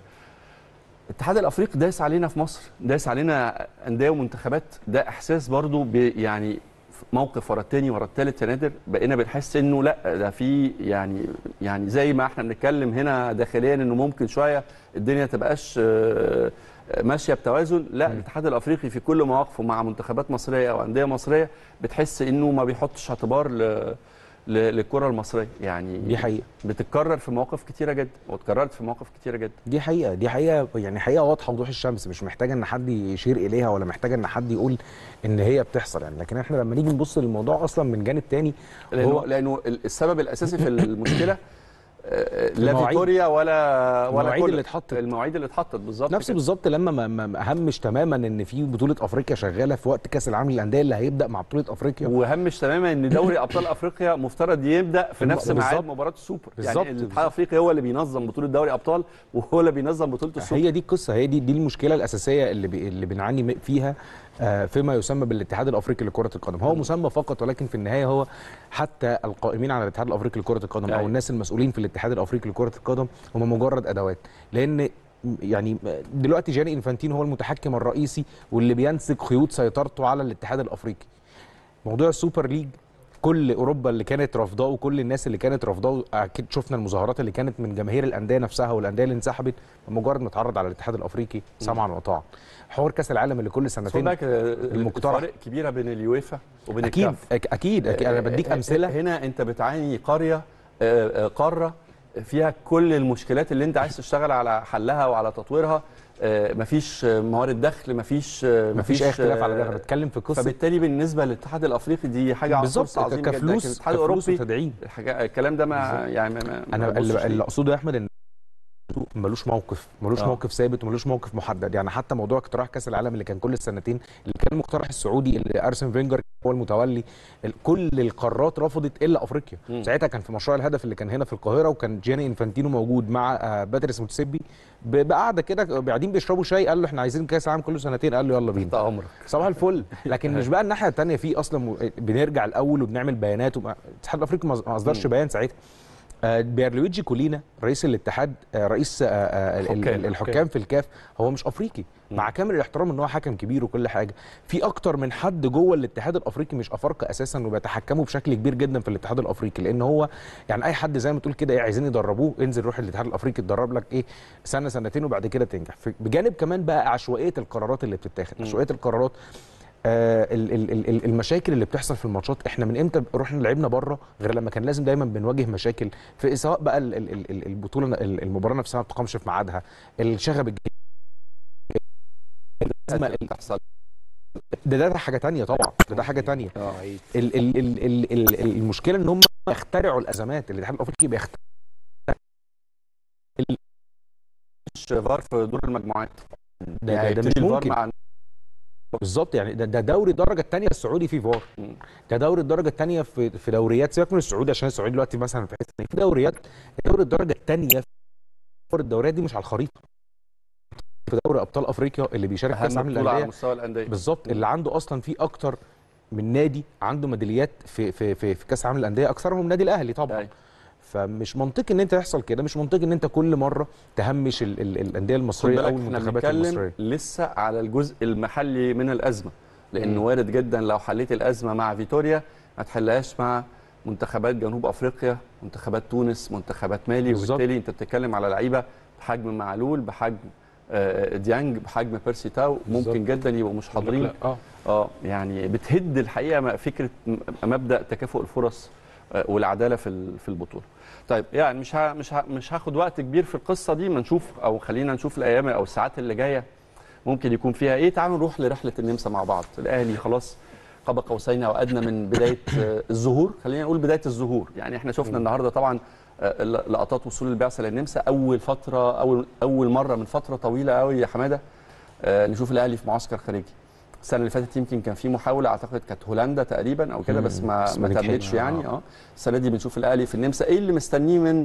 الاتحاد الافريقي دايس علينا في مصر دايس علينا انديه ومنتخبات ده احساس برضو ب- يعني موقف ورا التاني ورا التالت يا نادر بقينا بنحس انه لا ده في يعني يعني زي ما احنا بنتكلم هنا داخليا انه ممكن شويه الدنيا تبقاش آه، آه، ماشيه بتوازن لا الاتحاد الافريقي في كل مواقفه مع منتخبات مصريه او انديه مصريه بتحس انه ما بيحطش اعتبار ل ل- للكره المصريه يعني دي حقيقه بتتكرر في مواقف كتيره جدا واتكررت في مواقف كتيره جدا دي حقيقه دي حقيقه يعني حقيقه واضحه وضوح الشمس مش محتاجه ان حد يشير اليها ولا محتاجه ان حد يقول ان هي بتحصل يعني لكن احنا لما نيجي نبص للموضوع اصلا من جانب تاني لانه هو لانه السبب الاساسي في المشكله آه، لا المواعيد. فيتوريا ولا ولا المواعيد كولر. اللي اتحطت. المواعيد اللي اتحطت بالظبط نفس كده. بالظبط لما ما- ما ما همش تماما ان في بطوله افريقيا شغاله في وقت كاس العالم للانديه اللي هيبدا مع بطوله افريقيا وهمش تماما ان دوري ابطال افريقيا مفترض يبدا في الم- نفس ميعاد بالظبط. مباراه السوبر بالظبط. يعني الاتحاد الافريقي هو اللي بينظم بطوله دوري ابطال وهو اللي بينظم بطوله السوبر هي دي القصه هي دي دي المشكله الاساسيه اللي بي اللي بنعاني م- فيها آه، فيما يسمى بالاتحاد الافريقي لكره القدم هو مسمى فقط ولكن في النهايه هو حتى القائمين على الاتحاد الافريقي لكره القدم او أيوة. الناس المسؤولين في الاتحاد الافريقي لكره القدم هم مجرد ادوات لان يعني دلوقتي جاني انفانتينو هو المتحكم الرئيسي واللي بينسج خيوط سيطرته على الاتحاد الافريقي موضوع السوبر ليج كل اوروبا اللي كانت رافضاه وكل الناس اللي كانت رافضاه اكيد شفنا المظاهرات اللي كانت من جماهير الانديه نفسها والانديه اللي انسحبت مجرد ما اتعرض على الاتحاد الافريقي سمعا وطاعا حوار كاس العالم اللي كل خد سنتين بالك آه، المقترح. الفوارق كبيره بين اليويفا وبين اكيد الكاف أك- اكيد, أكيد انا بديك آه، امثله هنا انت بتعاني قريه آه، آه، قاره فيها كل المشكلات اللي انت عايز تشتغل على حلها وعلى تطويرها آه، مفيش آه، موارد دخل مفيش آه، مفيش اي اختلاف على ده انا آه، بتكلم في قصه فبالتالي بالنسبه للاتحاد الافريقي دي حاجه بالظبط فرصة عظيمه جدا لكن كفلوس الاتحاد كفلوس الاوروبي وتدعيم الحاجة الكلام ده ما يعني ما- ما انا ما اللي, ببصش اللي ليه. اقصده يا احمد ان ملوش موقف ملوش آه. موقف ثابت وملوش موقف محدد يعني حتى موضوع اقتراح كاس العالم اللي كان كل سنتين اللي كان المقترح السعودي اللي ارسن فينجر هو المتولي ال- كل القارات رفضت الا افريقيا مم. ساعتها كان في مشروع الهدف اللي كان هنا في القاهره وكان جياني انفانتينو موجود مع آه، باتريس موتسيبي ب- بقعده كده قاعدين بيشربوا شاي قال له احنا عايزين كاس العالم كل سنتين قال له يلا بينا انت عمرك صباح الفل لكن مش بقى الناحيه الثانيه في اصلا م- بنرجع الاول وبنعمل بيانات وما- الاتحاد الافريقي ما ما اصدرش بيان ساعتها آه، بيرلويجي كولينا رئيس الاتحاد آه، رئيس آه، آه، ال- ال- حكام. الحكام في الكاف هو مش افريقي مع كامل الاحترام ان هو حكم كبير وكل حاجه في اكتر من حد جوه الاتحاد الافريقي مش افارقه اساسا وبيتحكموا بشكل كبير جدا في الاتحاد الافريقي لان هو يعني اي حد زي ما تقول كده ايه عايزين يدربوه انزل روح الاتحاد الافريقي اتدرب لك ايه سنه سنتين وبعد كده تنجح في- بجانب كمان بقى عشوائيه القرارات اللي بتتاخد عشوائيه القرارات آه، ال- ال- ال- ال- المشاكل اللي بتحصل في الماتشات احنا من امتى رحنا لعبنا بره غير لما كان لازم دايما بنواجه مشاكل في سواء بقى ال- ال- ال- البطوله ال- المباراه نفسها ما بتقامش في ميعادها الشغب الجديد الأزمة ال- تحصل ده ده حاجه تانية طبعا ده, ده حاجه تانية اه ال ال ال ال ال المشكله ان هم يخترعوا الازمات الاتحاد الافريقي بيخترع مش فار في دور المجموعات ده, ده, يعني ده مش يبتدي الفار ممكن مع بالظبط يعني ده, ده دوري الدرجه الثانيه السعودي فيه فار مم. ده دوري الدرجه الثانيه في في دوريات سيبك من السعودي عشان السعودي دلوقتي مثلا في حته في دوريات دوري الدرجه الثانيه في الدوريات دي مش على الخريطه في دوري ابطال افريقيا اللي بيشارك في كاس اهم العالم بطوله على للانديه مستوى الانديه بالظبط اللي عنده اصلا فيه اكتر من نادي عنده ميداليات في في في, في كاس العالم للانديه اكثرهم النادي الاهلي طبعا أيوة. فمش منطقي ان انت يحصل كده مش منطقي ان انت كل مره تهمش ال ال الانديه خد المصريه بالك او احنا المنتخبات بنتكلم المصريه لسه على الجزء المحلي من الازمه لان مم. وارد جدا لو حليت الازمه مع فيتوريا ما تحلهاش مع منتخبات جنوب افريقيا منتخبات تونس منتخبات مالي بالظبط. وبالتالي انت بتتكلم على لعيبه بحجم معلول بحجم آه، ديانج بحجم بيرسي تاو بالظبط. ممكن جدا يبقوا مش حاضرين لا، اه اه يعني بتهد الحقيقه م- فكره م- مبدا تكافؤ الفرص آه، والعداله في ال- في البطوله. طيب يعني مش ها مش ها مش هاخد وقت كبير في القصه دي ما نشوف او خلينا نشوف الايام او الساعات اللي جايه ممكن يكون فيها ايه تعالوا نروح لرحله النمسا مع بعض الاهلي خلاص قاب قوسين او ادنى من بدايه آه، الظهور خلينا نقول بدايه الظهور يعني احنا شفنا النهارده طبعا آه، ل- لقطات وصول البعثه للنمسا اول فتره اول اول مره من فتره طويله قوي يا حماده آه، نشوف الاهلي في معسكر خارجي السنه اللي فاتت يمكن كان في محاوله اعتقد كانت هولندا تقريبا او كده بس ما بس ما ما نجحتش. تمتش يعني آه. اه السنه دي بنشوف الاهلي في النمسا ايه اللي مستنيه من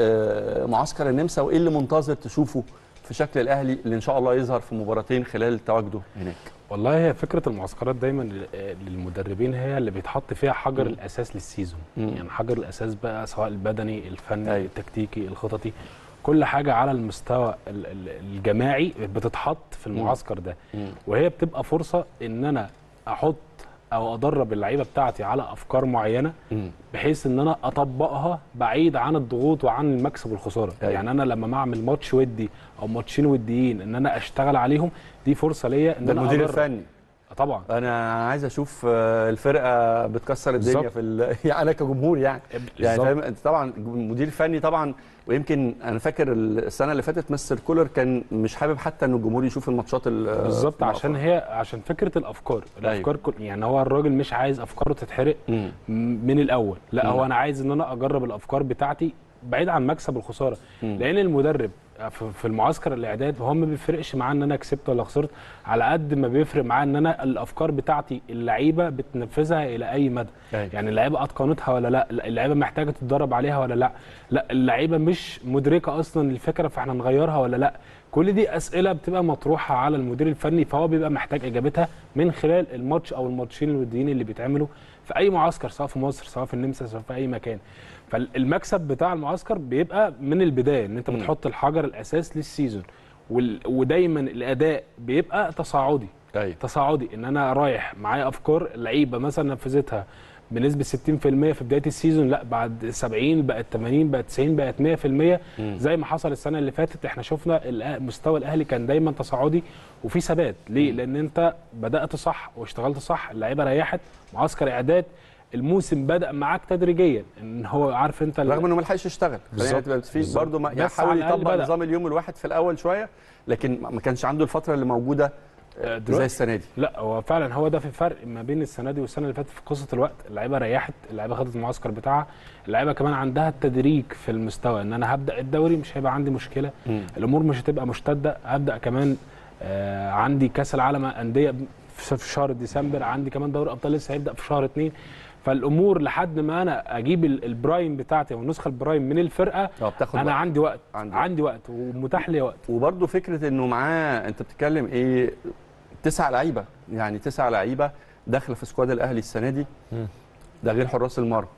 آه، معسكر النمسا وايه اللي منتظر تشوفه في شكل الاهلي اللي ان شاء الله يظهر في مباراتين خلال تواجده هناك والله هي فكره المعسكرات دايما لل- للمدربين هي اللي بيتحط فيها حجر مم. الاساس للسيزون مم. يعني حجر الاساس بقى سواء البدني الفني أيوة. التكتيكي الخططي كل حاجه على المستوى ال- ال- الجماعي بتتحط في المعسكر ده وهي بتبقى فرصه ان انا احط او ادرب اللعيبه بتاعتي على افكار معينه مم. بحيث ان انا اطبقها بعيد عن الضغوط وعن المكسب والخساره أيوة. يعني انا لما اعمل ماتش ودي او ماتشين وديين ان انا اشتغل عليهم دي فرصه ليا ان ده انا المدير أجرب. الفني طبعا انا عايز اشوف آه، الفرقه بتكسر الدنيا بالظبط. في ال... يعني انا كجمهور يعني يعني بالظبط. فاهم انت طبعا مدير فني طبعا ويمكن انا فاكر السنه اللي فاتت مستر كولر كان مش حابب حتى ان الجمهور يشوف الماتشات ال- بالظبط مع عشان الأفراد. هي عشان فكره الافكار أيوة. الافكار كل يعني هو الراجل مش عايز افكاره تتحرق مم. م- من الاول لا مم. هو انا عايز ان انا اجرب الافكار بتاعتي بعيد عن مكسب والخساره مم. لان المدرب في في المعسكر الاعداد هو ما بيفرقش معاه ان انا كسبت ولا خسرت على قد ما بيفرق معاه ان انا الافكار بتاعتي اللعيبه بتنفذها الى اي مدى أيوة. يعني اللعيبه اتقنتها ولا لا اللعيبه محتاجه تتدرب عليها ولا لا لا اللعيبه مش مدركه اصلا الفكره فاحنا نغيرها ولا لا كل دي اسئله بتبقى مطروحه على المدير الفني فهو بيبقى محتاج اجابتها من خلال الماتش او الماتشين الوديين اللي بيتعملوا في اي معسكر سواء في مصر سواء في النمسا سواء في اي مكان فالمكسب بتاع المعسكر بيبقى من البدايه ان انت مم. بتحط الحجر الاساس للسيزون وال... ودايما الاداء بيبقى تصاعدي ايوه تصاعدي ان انا رايح معايا افكار لعيبه مثلا نفذتها بنسبه 60% في بدايه السيزون لا بعد 70 بقت 80 بقت 90 بقت 100% زي ما حصل السنه اللي فاتت احنا شفنا الأه- مستوى الاهلي كان دايما تصاعدي وفي ثبات ليه لان انت بدات صح واشتغلت صح اللعيبه ريحت معسكر اعداد الموسم بدا معاك تدريجيا ان هو عارف انت ال- رغم انه ما لحقش يشتغل خلينا بالظبط. تبقى في بالظبط. برضه ما يعني بس حاول على الأقل يطبق بدأ. نظام اليوم الواحد في الاول شويه لكن ما كانش عنده الفتره اللي موجوده آه، زي دلوقتي السنه دي لا هو فعلا هو ده في فرق ما بين السنه دي والسنه اللي فاتت في قصه الوقت اللعيبه ريحت اللعيبه خدت المعسكر بتاعها اللعيبه كمان عندها التدريج في المستوى ان انا هبدا الدوري مش هيبقى عندي مشكله مم. الامور مش هتبقى مشتده هبدا كمان آه عندي كاس العالم انديه في في شهر ديسمبر عندي كمان دوري ابطال لسه هيبدا في شهر اتنين فالامور لحد ما انا اجيب ال- البرايم بتاعتي او النسخه البرايم من الفرقه اه بتاخد انا وقت. عندي وقت عندي عندي, وقت. عندي وقت ومتاح لي وقت وبرضه فكره انه معاه انت بتتكلم ايه تسع لعيبه يعني تسع لعيبه داخله في سكواد الاهلي السنه دي مم. ده غير حراس المرمى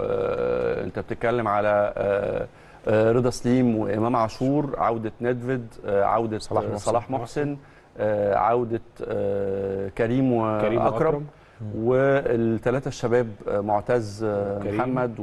آه انت بتتكلم على آه آه رضا سليم وامام عاشور عوده ندفيد آه عوده صلاح صلاح محسن. محسن, صلاح محسن آه عوده آه كريم واكرم كريم أكرم واكرم والثلاثه الشباب آه معتز آه كريم. محمد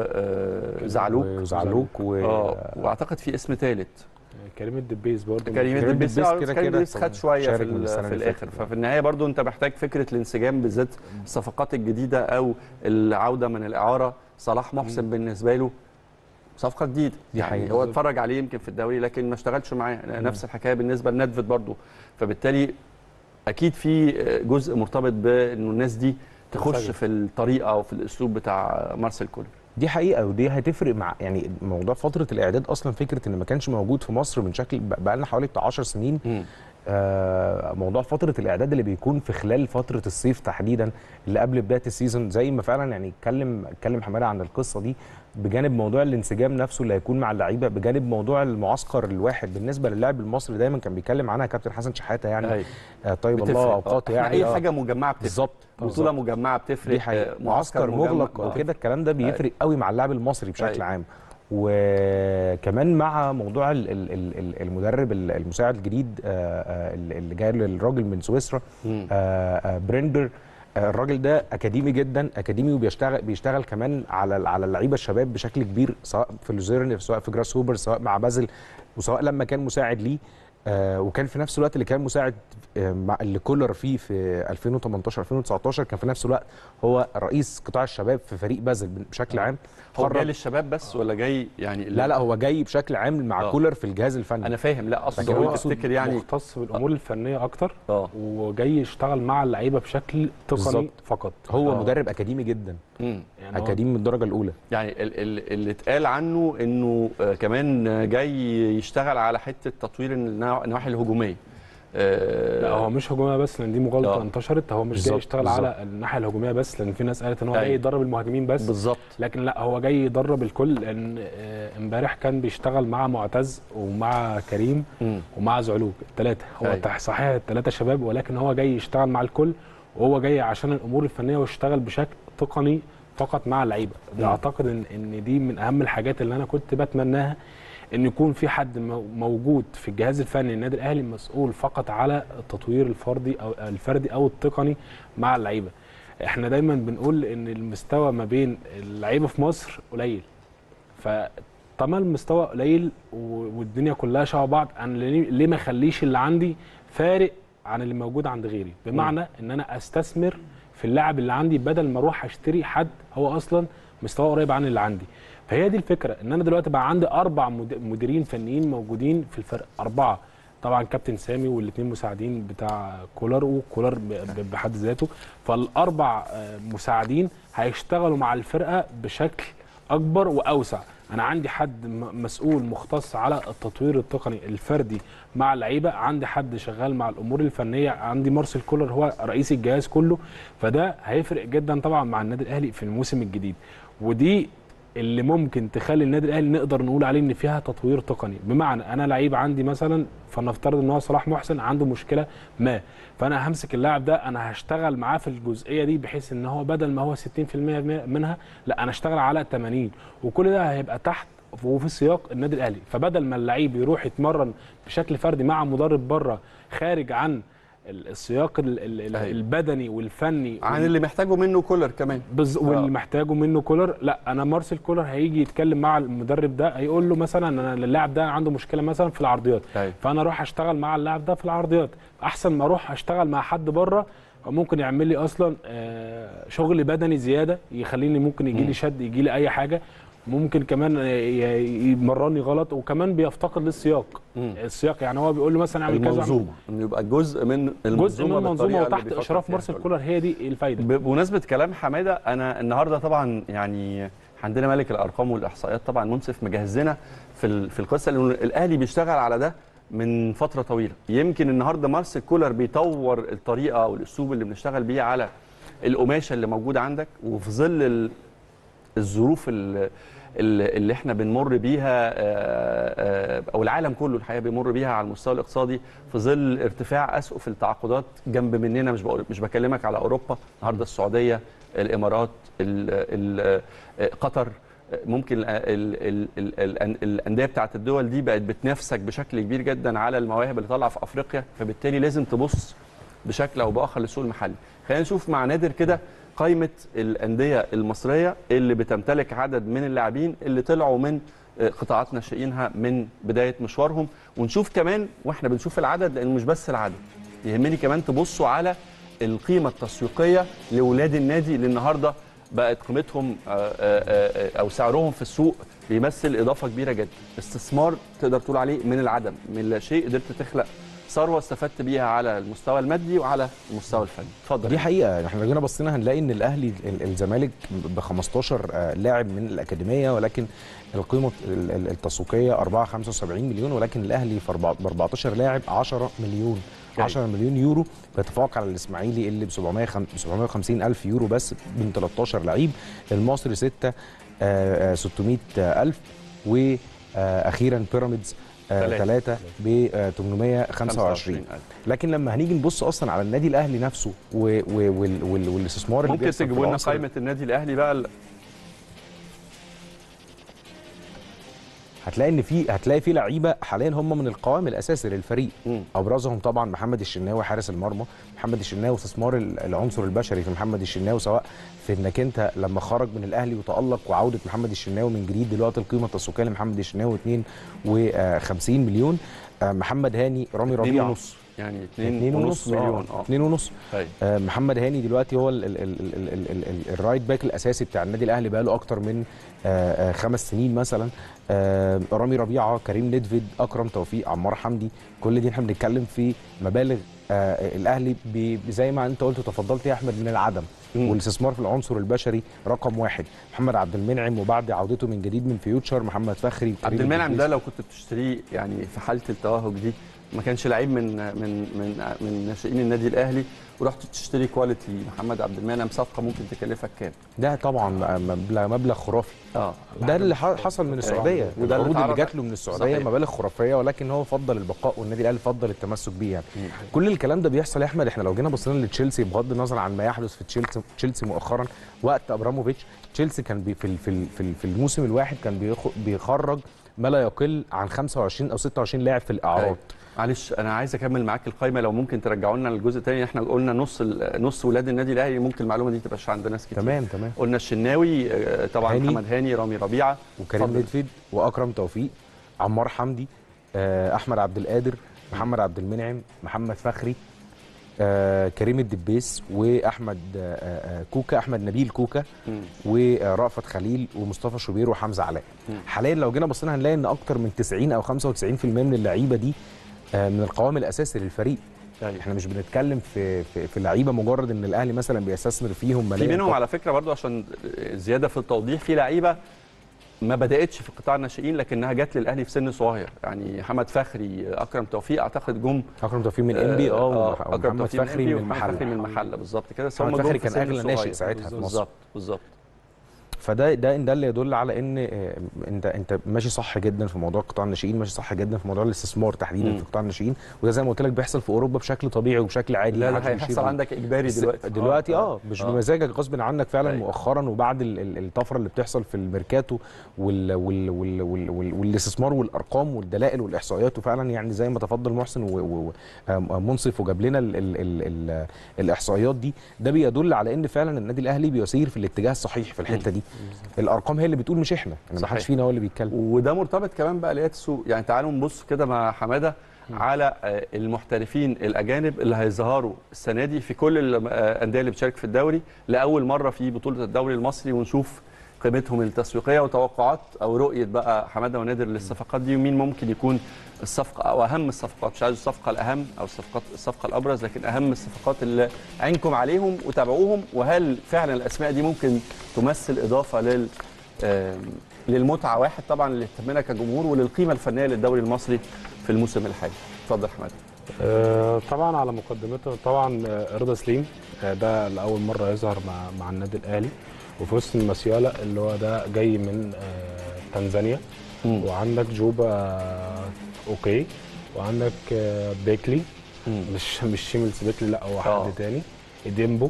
وزعلوك وزعلوك و اه واعتقد في اسم ثالث كريم الدبيس برضه كريم كريم الدبيس الدبيس آه، كده كريم كده الدبيس خد شويه في, شارك من ال- السنة في اللي الاخر فاتت. ففي النهايه برضو انت محتاج فكره الانسجام بالذات الصفقات الجديده او العوده من الاعاره صلاح محسن بالنسبه له صفقه جديده دي يعني حقيقة. هو اتفرج عليه يمكن في الدوري لكن ما اشتغلش معاه نفس الحكايه بالنسبه لندفيد برضو فبالتالي اكيد في جزء مرتبط بانه الناس دي تخش تنسجم. في الطريقه او في الاسلوب بتاع مارسيل كولر دي حقيقه ودي هتفرق مع يعني موضوع فتره الاعداد اصلا فكره ان ما كانش موجود في مصر من شكل بقى لنا حوالي بتاع 10 سنين آه، موضوع فتره الاعداد اللي بيكون في خلال فتره الصيف تحديدا اللي قبل بدايه السيزون زي ما فعلا يعني اتكلم اتكلم حماده عن القصه دي بجانب موضوع الانسجام نفسه اللي هيكون مع اللعيبه بجانب موضوع المعسكر الواحد بالنسبه للاعب المصري دايما كان بيتكلم عنها كابتن حسن شحاته يعني أيوة. آه، طيب بتفرق. الله آه، اوقاته إحنا يعني اي آه، حاجه مجمعه بتفرق بالظبط بطوله بالظبط. مجمعه بتفرق دي حقيقة آه، معسكر مغلق آه. او كده الكلام ده بيفرق قوي مع اللاعب المصري بشكل أيوة. عام وكمان مع موضوع ال- ال- ال- ال- المدرب ال- المساعد الجديد آه، آه، اللي جاي للراجل من سويسرا مم. آه، آه، بريندر الراجل ده اكاديمي جدا اكاديمي وبيشتغل بيشتغل كمان على على اللعيبه الشباب بشكل كبير سواء في لوزيرن سواء في جراس هوبر سواء مع بازل وسواء لما كان مساعد ليه آه وكان في نفس الوقت اللي كان مساعد آه مع اللي كولر فيه في 2018 2019 كان في نفس الوقت هو رئيس قطاع الشباب في فريق بازل بشكل عام هو خرج- جاي للشباب بس ولا جاي يعني لا لا هو جاي بشكل عام مع آه. كولر في الجهاز الفني انا فاهم لا اقصد لكن هو هو تفتكر يعني مختص بالامور الفنيه اكتر اه وجاي يشتغل مع اللعيبه بشكل تقني بالظبط. فقط هو آه. مدرب اكاديمي جدا مم. يعني هو اكاديمي من الدرجه الاولى يعني ال- ال- اللي اتقال عنه انه آه، كمان جاي يشتغل على حته تطوير النوا- النواحي الهجوميه آه، لا هو مش هجوميه بس لان دي مغالطه آه. انتشرت هو مش جاي بالظبط، يشتغل بالظبط. على الناحيه الهجوميه بس لان في ناس قالت ان هو أيوة. جاي يدرب المهاجمين بس بالظبط لكن لا هو جاي يدرب الكل لان آه، امبارح كان بيشتغل مع معتز ومع كريم مم. ومع زعلوك الثلاثه هو أيوة. أيوة. صحيح الثلاثه شباب ولكن هو جاي يشتغل مع الكل وهو جاي عشان الامور الفنيه ويشتغل بشكل تقني فقط مع اللعيبه مم. اعتقد ان ان دي من اهم الحاجات اللي انا كنت بتمناها ان يكون في حد مو- موجود في الجهاز الفني للنادي الاهلي مسؤول فقط على التطوير الفردي او الفردي او التقني مع اللعيبه احنا دايما بنقول ان المستوى ما بين اللعيبه في مصر قليل فطالما المستوى قليل و- والدنيا كلها شبه بعض انا ليه ليه ما اخليش اللي عندي فارق عن اللي موجود عند غيري بمعنى ان انا استثمر في اللاعب اللي عندي بدل ما اروح اشتري حد هو اصلا مستوى قريب عن اللي عندي فهي دي الفكره ان انا دلوقتي بقى عندي اربع مد- مديرين فنيين موجودين في الفرق اربعه طبعا كابتن سامي والاثنين مساعدين بتاع كولر وكولر ب- ب- بحد ذاته فالاربع آه، مساعدين هيشتغلوا مع الفرقه بشكل اكبر واوسع انا عندي حد م- مسؤول مختص على التطوير التقني الفردي مع اللعيبه عندي حد شغال مع الامور الفنيه عندي مارسيل كولر هو رئيس الجهاز كله فده هيفرق جدا طبعا مع النادي الاهلي في الموسم الجديد ودي اللي ممكن تخلي النادي الاهلي نقدر نقول عليه ان فيها تطوير تقني بمعنى انا لعيب عندي مثلا فلنفترض ان هو صلاح محسن عنده مشكله ما فانا همسك اللاعب ده انا هشتغل معاه في الجزئيه دي بحيث ان هو بدل ما هو 60% منها لا انا اشتغل على 80 وكل ده هيبقى تحت وفي سياق النادي الاهلي فبدل ما اللعيب يروح يتمرن بشكل فردي مع مدرب بره خارج عن ال- السياق ال- ال- ال- أيوة. البدني والفني عن اللي محتاجه منه كولر كمان بز... واللي محتاجه منه كولر لا انا مارسيل كولر هيجي يتكلم مع المدرب ده هيقول له مثلا انا اللاعب ده عنده مشكله مثلا في العرضيات أيوة. فانا اروح اشتغل مع اللاعب ده في العرضيات احسن ما اروح اشتغل مع حد بره ممكن يعمل لي اصلا آه، شغل بدني زياده يخليني ممكن يجي لي شد يجي لي اي حاجه ممكن كمان ي- يمرني غلط وكمان بيفتقد للسياق مم. السياق يعني هو بيقول له مثلا اعمل كذا اعمل المنظومه انه يبقى جزء من جزء من بالطريقة المنظومه اللي وتحت بيفكر اشراف فيها مارسيل كولر. كولر هي دي الفايده ب- بمناسبه كلام حماده انا النهارده طبعا يعني عندنا ملك الارقام والاحصائيات طبعا منصف مجهز لنا في ال- في القصه لان الاهلي بيشتغل على ده من فتره طويله يمكن النهارده مارسيل كولر بيطور الطريقه والاسلوب اللي بنشتغل بيه على القماشه اللي موجوده عندك وفي ظل ال- الظروف ال- ال- اللي احنا بنمر بيها آه، آه، او العالم كله الحقيقه بيمر بيها على المستوى الاقتصادي في ظل ارتفاع اسقف التعاقدات جنب مننا مش بقول مش بكلمك على اوروبا النهارده السعوديه الامارات ال ال آه، قطر آه، ممكن ال- ال- ال- ال- الانديه بتاعت الدول دي بقت بتنافسك بشكل كبير جدا على المواهب اللي طالعه في افريقيا فبالتالي لازم تبص بشكل او باخر للسوق المحلي خلينا نشوف مع نادر كده قائمه الانديه المصريه اللي بتمتلك عدد من اللاعبين اللي طلعوا من آه، قطاعات ناشئينها من بدايه مشوارهم ونشوف كمان واحنا بنشوف العدد لانه مش بس العدد يهمني كمان تبصوا على القيمه التسويقيه لاولاد النادي اللي النهارده بقت قيمتهم آه، آه، آه، او سعرهم في السوق بيمثل اضافه كبيره جدا استثمار تقدر تقول عليه من العدم من لا شيء قدرت تخلق ثروه استفدت بيها على المستوى المادي وعلى المستوى الفني اتفضل دي حقيقه احنا لو جينا بصينا هنلاقي ان الاهلي ال- الزمالك ب 15 آه، لاعب من الاكاديميه ولكن القيمه ال- ال- التسويقيه 4 75 مليون ولكن الاهلي في أربعة- ب 14 لاعب 10 مليون جيد. 10 مليون يورو بيتفوق على الاسماعيلي اللي ب 750 الف يورو بس من 13 لعيب المصري 6 600 الف واخيرا بيراميدز تلاتة. 3 ب 825 لكن لما هنيجي نبص اصلا على النادي الاهلي نفسه و و وال وال والاستثمار اللي ممكن بيحصل في تجيبوا لنا العنصر- قائمه النادي الاهلي بقى ال- هتلاقي ان في هتلاقي في لعيبه حاليا هم من القوام الاساسي للفريق مم. ابرزهم طبعا محمد الشناوي حارس المرمى محمد الشناوي استثمار ال- العنصر البشري في محمد الشناوي سواء في انك انت لما خرج من الاهلي وتالق وعوده محمد الشناوي من جديد دلوقتي القيمه التسويقيه لمحمد الشناوي 52 مليون آه، محمد هاني رامي اتنين ربيعه ونص يعني اتنين اتنين ونص مليون اه اه اتنين ونص طيب آه، محمد هاني دلوقتي هو ال- ال- ال- ال- ال- ال- ال- الرايت باك الاساسي بتاع النادي الاهلي بقاله اكتر من آه، آه، خمس سنين مثلا آه، رامي ربيعه كريم ندفيد اكرم توفيق عمار حمدي كل دي احنا بنتكلم في مبالغ آه، الاهلي بي- زي ما انت قلت وتفضلت يا احمد من العدم مم. والاستثمار في العنصر البشري رقم واحد محمد عبد المنعم وبعد عودته من جديد من فيوتشر محمد فخري عبد وكريم المنعم الدبيس. ده لو كنت بتشتريه يعني في حاله التوهج دي ما كانش لعيب من من من من ناشئين النادي الاهلي ورحت تشتري كواليتي محمد عبد المنعم صفقه ممكن تكلفك كام؟ ده طبعا مبلغ مبلغ خرافي اه ده اللي ح- حصل من السعوديه وده اللي العروض اللي اتعرض- جات له من السعوديه صحيح. مبالغ خرافيه ولكن هو فضل البقاء والنادي الاهلي فضل التمسك بيه يعني مم. كل الكلام ده بيحصل يا احمد احنا لو جينا بصينا لتشيلسي بغض النظر عن ما يحدث في تشيلسي تشيلسي مؤخرا وقت ابراموفيتش تشيلسي كان بي في ال- في ال- في ال- في الموسم الواحد كان بيخ- بيخرج ما لا يقل عن 25 او 26 لاعب في الاعراض أيوة. معلش انا عايز اكمل معاك القايمه لو ممكن ترجعوا لنا الجزء الثاني احنا قلنا نص ال- نص ولاد النادي الاهلي ممكن المعلومه دي تبقاش عند ناس كتير تمام تمام قلنا الشناوي آه، طبعا هاني. محمد هاني رامي ربيعه وكريم اتفضل. ندفيد واكرم توفيق عمار حمدي آه، احمد عبد القادر محمد عبد المنعم محمد فخري آه، كريم الدبيس واحمد آه، آه، كوكا احمد نبيل كوكا مم. ورأفت خليل ومصطفى شوبير وحمزه علاء مم. حاليا لو جينا بصينا هنلاقي ان اكتر من 90 او 95% من اللعيبه دي آه، من القوام الاساسي للفريق أيوة. احنا مش بنتكلم في في, في لعيبه مجرد ان الاهلي مثلا بيستثمر فيهم في ملايين منهم على فكره برضو عشان زياده في التوضيح في لعيبه ما بداتش في قطاع الناشئين لكنها جت للاهلي في سن صغير يعني محمد فخري اكرم توفيق اعتقد جم اكرم توفيق من ام بي اه اكرم ومحمد توفيق فخري من من محمد فخري المحل من المحله بالظبط كده بس محمد هم جم فخري في كان سن أغلى ناشئ صغير. ساعتها في مصر. بالظبط بالظبط فده ده ده اللي يدل على ان آه، انت انت ماشي صح جدا في موضوع قطاع الناشئين ماشي صح جدا في موضوع الاستثمار تحديدا مم. في قطاع الناشئين وده زي ما قلت لك بيحصل في اوروبا بشكل طبيعي وبشكل عادي لا محدش لا بيشيل هيحصل عندك اجباري بس دلوقتي دلوقتي اه مش آه. بمزاجك غصب عنك فعلا أيوة. مؤخرا وبعد ال- ال- الطفره اللي بتحصل في الميركاتو وال وال وال وال وال والاستثمار والارقام والدلائل والاحصائيات وفعلا يعني زي ما تفضل محسن ومنصف وجاب لنا ال ال ال ال الاحصائيات دي ده بيدل على ان فعلا النادي الاهلي بيسير في الاتجاه الصحيح في الحته دي الارقام هي اللي بتقول مش احنا يعني ما صحيح. حدش فينا هو اللي بيتكلم وده مرتبط كمان باليات السوق يعني تعالوا نبص كده مع حماده على آه، المحترفين الاجانب اللي هيظهروا السنه دي في كل الانديه اللي بتشارك في الدوري لاول مره في بطوله الدوري المصري ونشوف قيمتهم التسويقيه وتوقعات او رؤيه بقى حماده ونادر للصفقات دي ومين ممكن يكون الصفقه او اهم الصفقات مش عايز الصفقه الاهم او الصفقات الصفقه الابرز لكن اهم الصفقات اللي عينكم عليهم وتابعوهم وهل فعلا الاسماء دي ممكن تمثل اضافه لل آم، للمتعه واحد طبعا اللي يهمنا كجمهور وللقيمه الفنيه للدوري المصري في الموسم الحالي اتفضل حماد آه، طبعا على مقدمته طبعا آه، رضا سليم آه، ده لاول مره يظهر مع مع النادي الاهلي وفي وسط المسياله اللي هو ده جاي من آه، تنزانيا وعندك جوبا آه، اوكي وعندك آه، بيكلي مش مش شيملز بيكلي لا هو آه. حد تاني ديمبو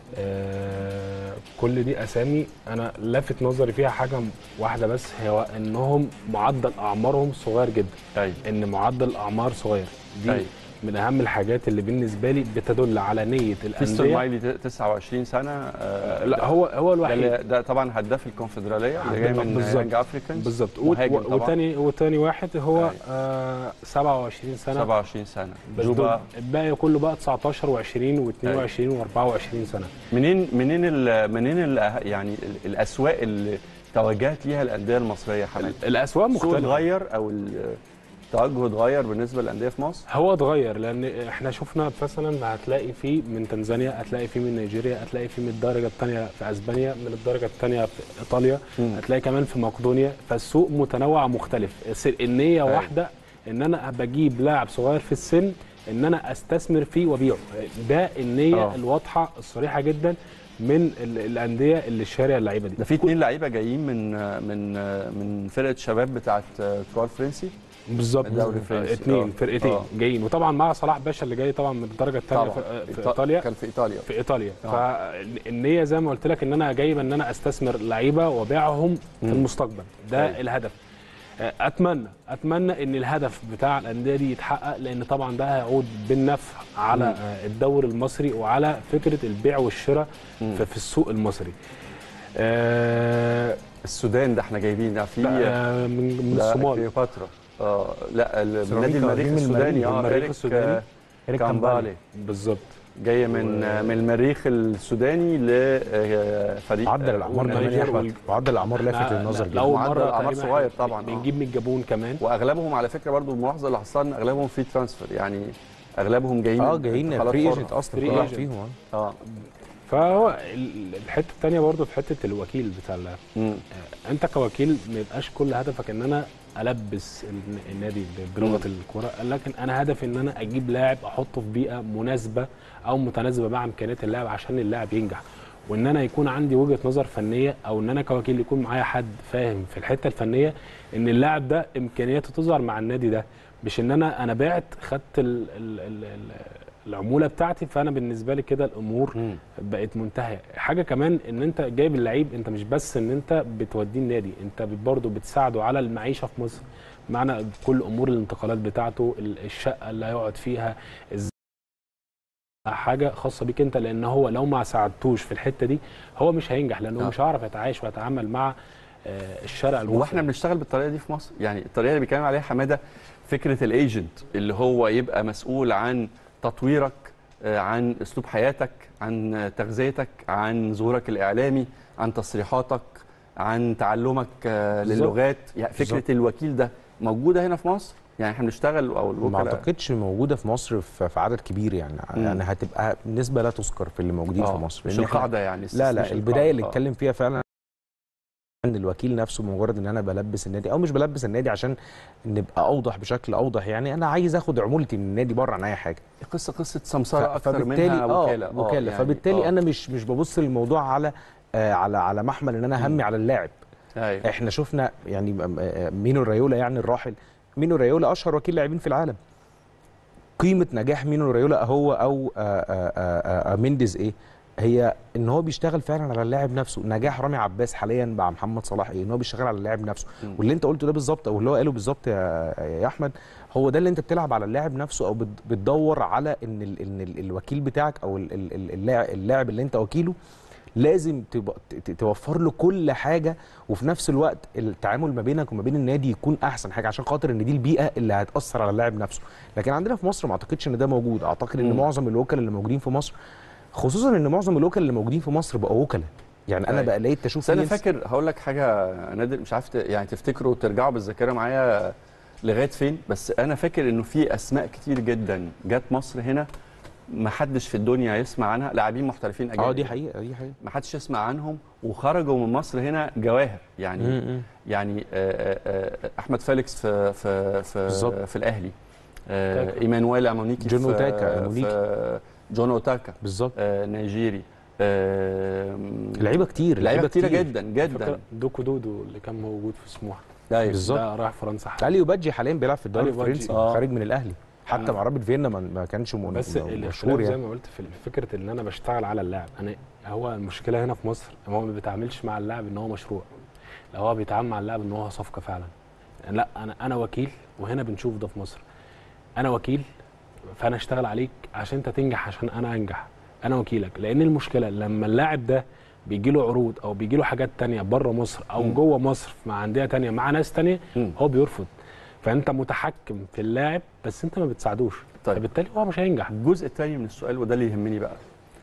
آه كل دي اسامي انا لافت نظري فيها حاجه واحده بس هو انهم معدل اعمارهم صغير جدا ايوه ان معدل اعمار صغير دي أيوة. من اهم الحاجات اللي بالنسبه لي بتدل على نيه فيستون الانديه مايلي 29 سنه آه، لا هو هو ده, الوحيد اللي- ده طبعا هداف الكونفدراليه اللي جاي من بالظبط. يانج افريكانز بالظبط مهاجم و- طبعاً. وتاني وتاني واحد هو أيوة. آه 27 سنه 27 سنه بس جوبا دول الباقي كله بقى 19 و20 و22 و24 سنه منين منين ال منين ال يعني ال- الاسواق اللي توجهت ليها الانديه المصريه يا حماد الاسواق السوق مختلفه اتغير او التوجه اتغير بالنسبه للانديه في مصر هو اتغير لان احنا شفنا مثلا هتلاقي فيه من تنزانيا هتلاقي فيه من نيجيريا هتلاقي فيه من الدرجه الثانيه في اسبانيا من الدرجه الثانيه في ايطاليا مم. هتلاقي كمان في مقدونيا فالسوق متنوع مختلف الس- النيه أيوة. واحده ان انا بجيب لاعب صغير في السن ان انا استثمر فيه وابيعه ده النيه آه. أوه. الواضحه الصريحه جدا من ال- الانديه اللي شاريه اللعيبه دي ده في اثنين لعيبه جايين من من من فرقه شباب بتاعه تروا الفرنسي بالظبط الدوري الفرنسي. اثنين آه. فرقتين آه. جايين وطبعا مع صلاح باشا اللي جاي طبعا من الدرجه الثانيه طبعا في, في إيطا- ايطاليا كان في ايطاليا في ايطاليا آه. فالنيه زي ما قلت لك ان انا جايب ان انا استثمر لعيبه وابيعهم في مم. المستقبل ده أيوة. الهدف اتمنى اتمنى ان الهدف بتاع الانديه دي يتحقق لان طبعا ده هيعود بالنفع على مم. آه، الدوري المصري وعلى فكره البيع والشراء مم. في, في السوق المصري آه، السودان ده احنا جايبين ده في آه، من من ده الصومال كليوباترا اه لا ال- سيراميكا نادي المريخ دي من السوداني المريخ. اه المريخ إيريك، السوداني. آه، إيريك كامبالي بالظبط جايه من و- من المريخ السوداني لفريق معدل الاعمار كمان والنيجر يا احمد وال- معدل الاعمار لافت لا- للنظر لا- جدا لأول معدل مرة الأعمار تقريباً صغير إحنا طبعاً، آه. بنجيب من الجابون كمان واغلبهم على فكره برضو الملاحظه اللي حصلنا اغلبهم في ترانسفير يعني اغلبهم جايين اه من جايين انتقالات فري حرة. ايجنت اصلا Free كل واحد agent. فيهم آه. اه فهو ال- الحته الثانيه برضو في حته الوكيل بتاع اللاعب مم. انت كوكيل ما يبقاش كل هدفك ان انا البس الن- النادي ب- بلغه الكوره لكن انا هدفي ان انا اجيب لاعب احطه في بيئه مناسبه او متناسبه مع امكانيات اللاعب عشان اللاعب ينجح وان انا يكون عندي وجهه نظر فنيه او ان انا كوكيل يكون معايا حد فاهم في الحته الفنيه ان اللاعب ده امكانياته تظهر مع النادي ده مش ان انا انا بعت خدت ال ال ال ال العموله بتاعتي فانا بالنسبه لي كده الامور مم. بقت منتهيه حاجه كمان ان انت جايب اللعيب انت مش بس ان انت بتوديه النادي انت برضه بتساعده على المعيشه في مصر معنى كل امور الانتقالات بتاعته ال- الشقه اللي هيقعد فيها إز- حاجه خاصه بيك انت لان هو لو ما ساعدتوش في الحته دي هو مش هينجح لانه آه. مش هيعرف يتعايش ويتعامل مع آه، الشارع المصري هو احنا بنشتغل بالطريقه دي في مصر يعني الطريقه اللي بيتكلم عليها حماده فكره الايجنت اللي هو يبقى مسؤول عن تطويرك آه، عن اسلوب حياتك عن آه، تغذيتك عن ظهورك الاعلامي عن تصريحاتك عن تعلمك آه، بالظبط. للغات يعني فكره بالظبط. الوكيل ده موجوده هنا في مصر يعني احنا بنشتغل او ما الوكلاء اعتقدش موجوده في مصر في في عدد كبير يعني مم. يعني هتبقى نسبه لا تذكر في اللي موجودين آه، في مصر مش لأن إحنا- القاعده يعني لا لا مش البدايه اللي القاعدة. آه. اتكلم فيها فعلا ان الوكيل نفسه مجرد ان انا بلبس النادي او مش بلبس النادي عشان نبقى اوضح بشكل اوضح يعني انا عايز اخد عمولتي من النادي بره عن اي حاجه قصه قصه سمساره ف- اكتر فبالتالي منها آه وكاله وكاله يعني فبالتالي آه. انا مش مش ببص للموضوع على آه على على محمل ان انا همي على اللاعب ايوه احنا شفنا يعني م- آه، مينو رايولا يعني الراحل مينو رايولا اشهر وكيل لاعبين في العالم قيمه نجاح مينو رايولا هو او آه، آه، آه، آه، مينديز ايه هي ان هو بيشتغل فعلا على اللاعب نفسه نجاح رامي عباس حاليا مع محمد صلاح ايه ان هو بيشتغل على اللاعب نفسه مم. واللي انت قلته ده بالظبط او اللي هو قاله بالظبط يا يا احمد هو ده اللي انت بتلعب على اللاعب نفسه او بت- بتدور على ان ال ان ال الوكيل بتاعك او ال- ال- ال- اللاعب اللاعب اللي انت وكيله لازم تبقى ت- توفر له كل حاجه وفي نفس الوقت التعامل ما بينك وما بين النادي يكون احسن حاجه عشان خاطر ان دي البيئه اللي هتاثر على اللاعب نفسه لكن عندنا في مصر ما اعتقدش ان ده موجود اعتقد ان مم. معظم الوكلاء اللي موجودين في مصر خصوصا ان معظم الوكلاء اللي موجودين في مصر بقوا وكلاء يعني انا أيوة. بقى لقيت اشوف بس انا ناس- فاكر هقول لك حاجه نادر مش عارف ت- يعني تفتكروا وترجعوا بالذاكره معايا لغايه فين بس انا فاكر انه في اسماء كتير جدا جت مصر هنا ما حدش في الدنيا يسمع عنها لاعبين محترفين اجانب اه دي حقيقه دي حقيقه ما حدش يسمع عنهم وخرجوا من مصر هنا جواهر يعني م- م. يعني آه، آه، آه، احمد فيليكس في في في بالظبط. في الاهلي آه، تاكا. ايمانويل امونيكي جون في- أوتاكا، أمونيكي. في جون اوتاكا بالظبط آه، نيجيري آه، لعيبه كتير لعيبه كتيره كتير. جدا جدا فاكر دوكو دودو اللي كان موجود في سموحه ايوه بالظبط. ده راح فرنسا حاليا. اليو بادجي حاليا بيلعب في الدوري أليو بادجي. الفرنسي آه. خارج من الاهلي حتى آه. مع رابط فيينا ما ما كانش م- بس م- الاختلاف مشهور زي يعني ما قلت في فكره ان انا بشتغل على اللاعب انا هو المشكله هنا في مصر هو ما بيتعاملش مع اللاعب ان هو مشروع لا هو بيتعامل مع اللاعب ان هو صفقه فعلا يعني لا انا انا وكيل وهنا بنشوف ده في مصر انا وكيل فانا اشتغل عليك عشان انت تنجح عشان انا انجح انا وكيلك لان المشكله لما اللاعب ده بيجي له عروض او بيجي له حاجات تانية بره مصر او مم. جوه مصر مع انديه تانية مع ناس تانية مم. هو بيرفض فانت متحكم في اللاعب بس انت ما بتساعدوش طيب. فبالتالي هو مش هينجح الجزء الثاني من السؤال وده اللي يهمني بقى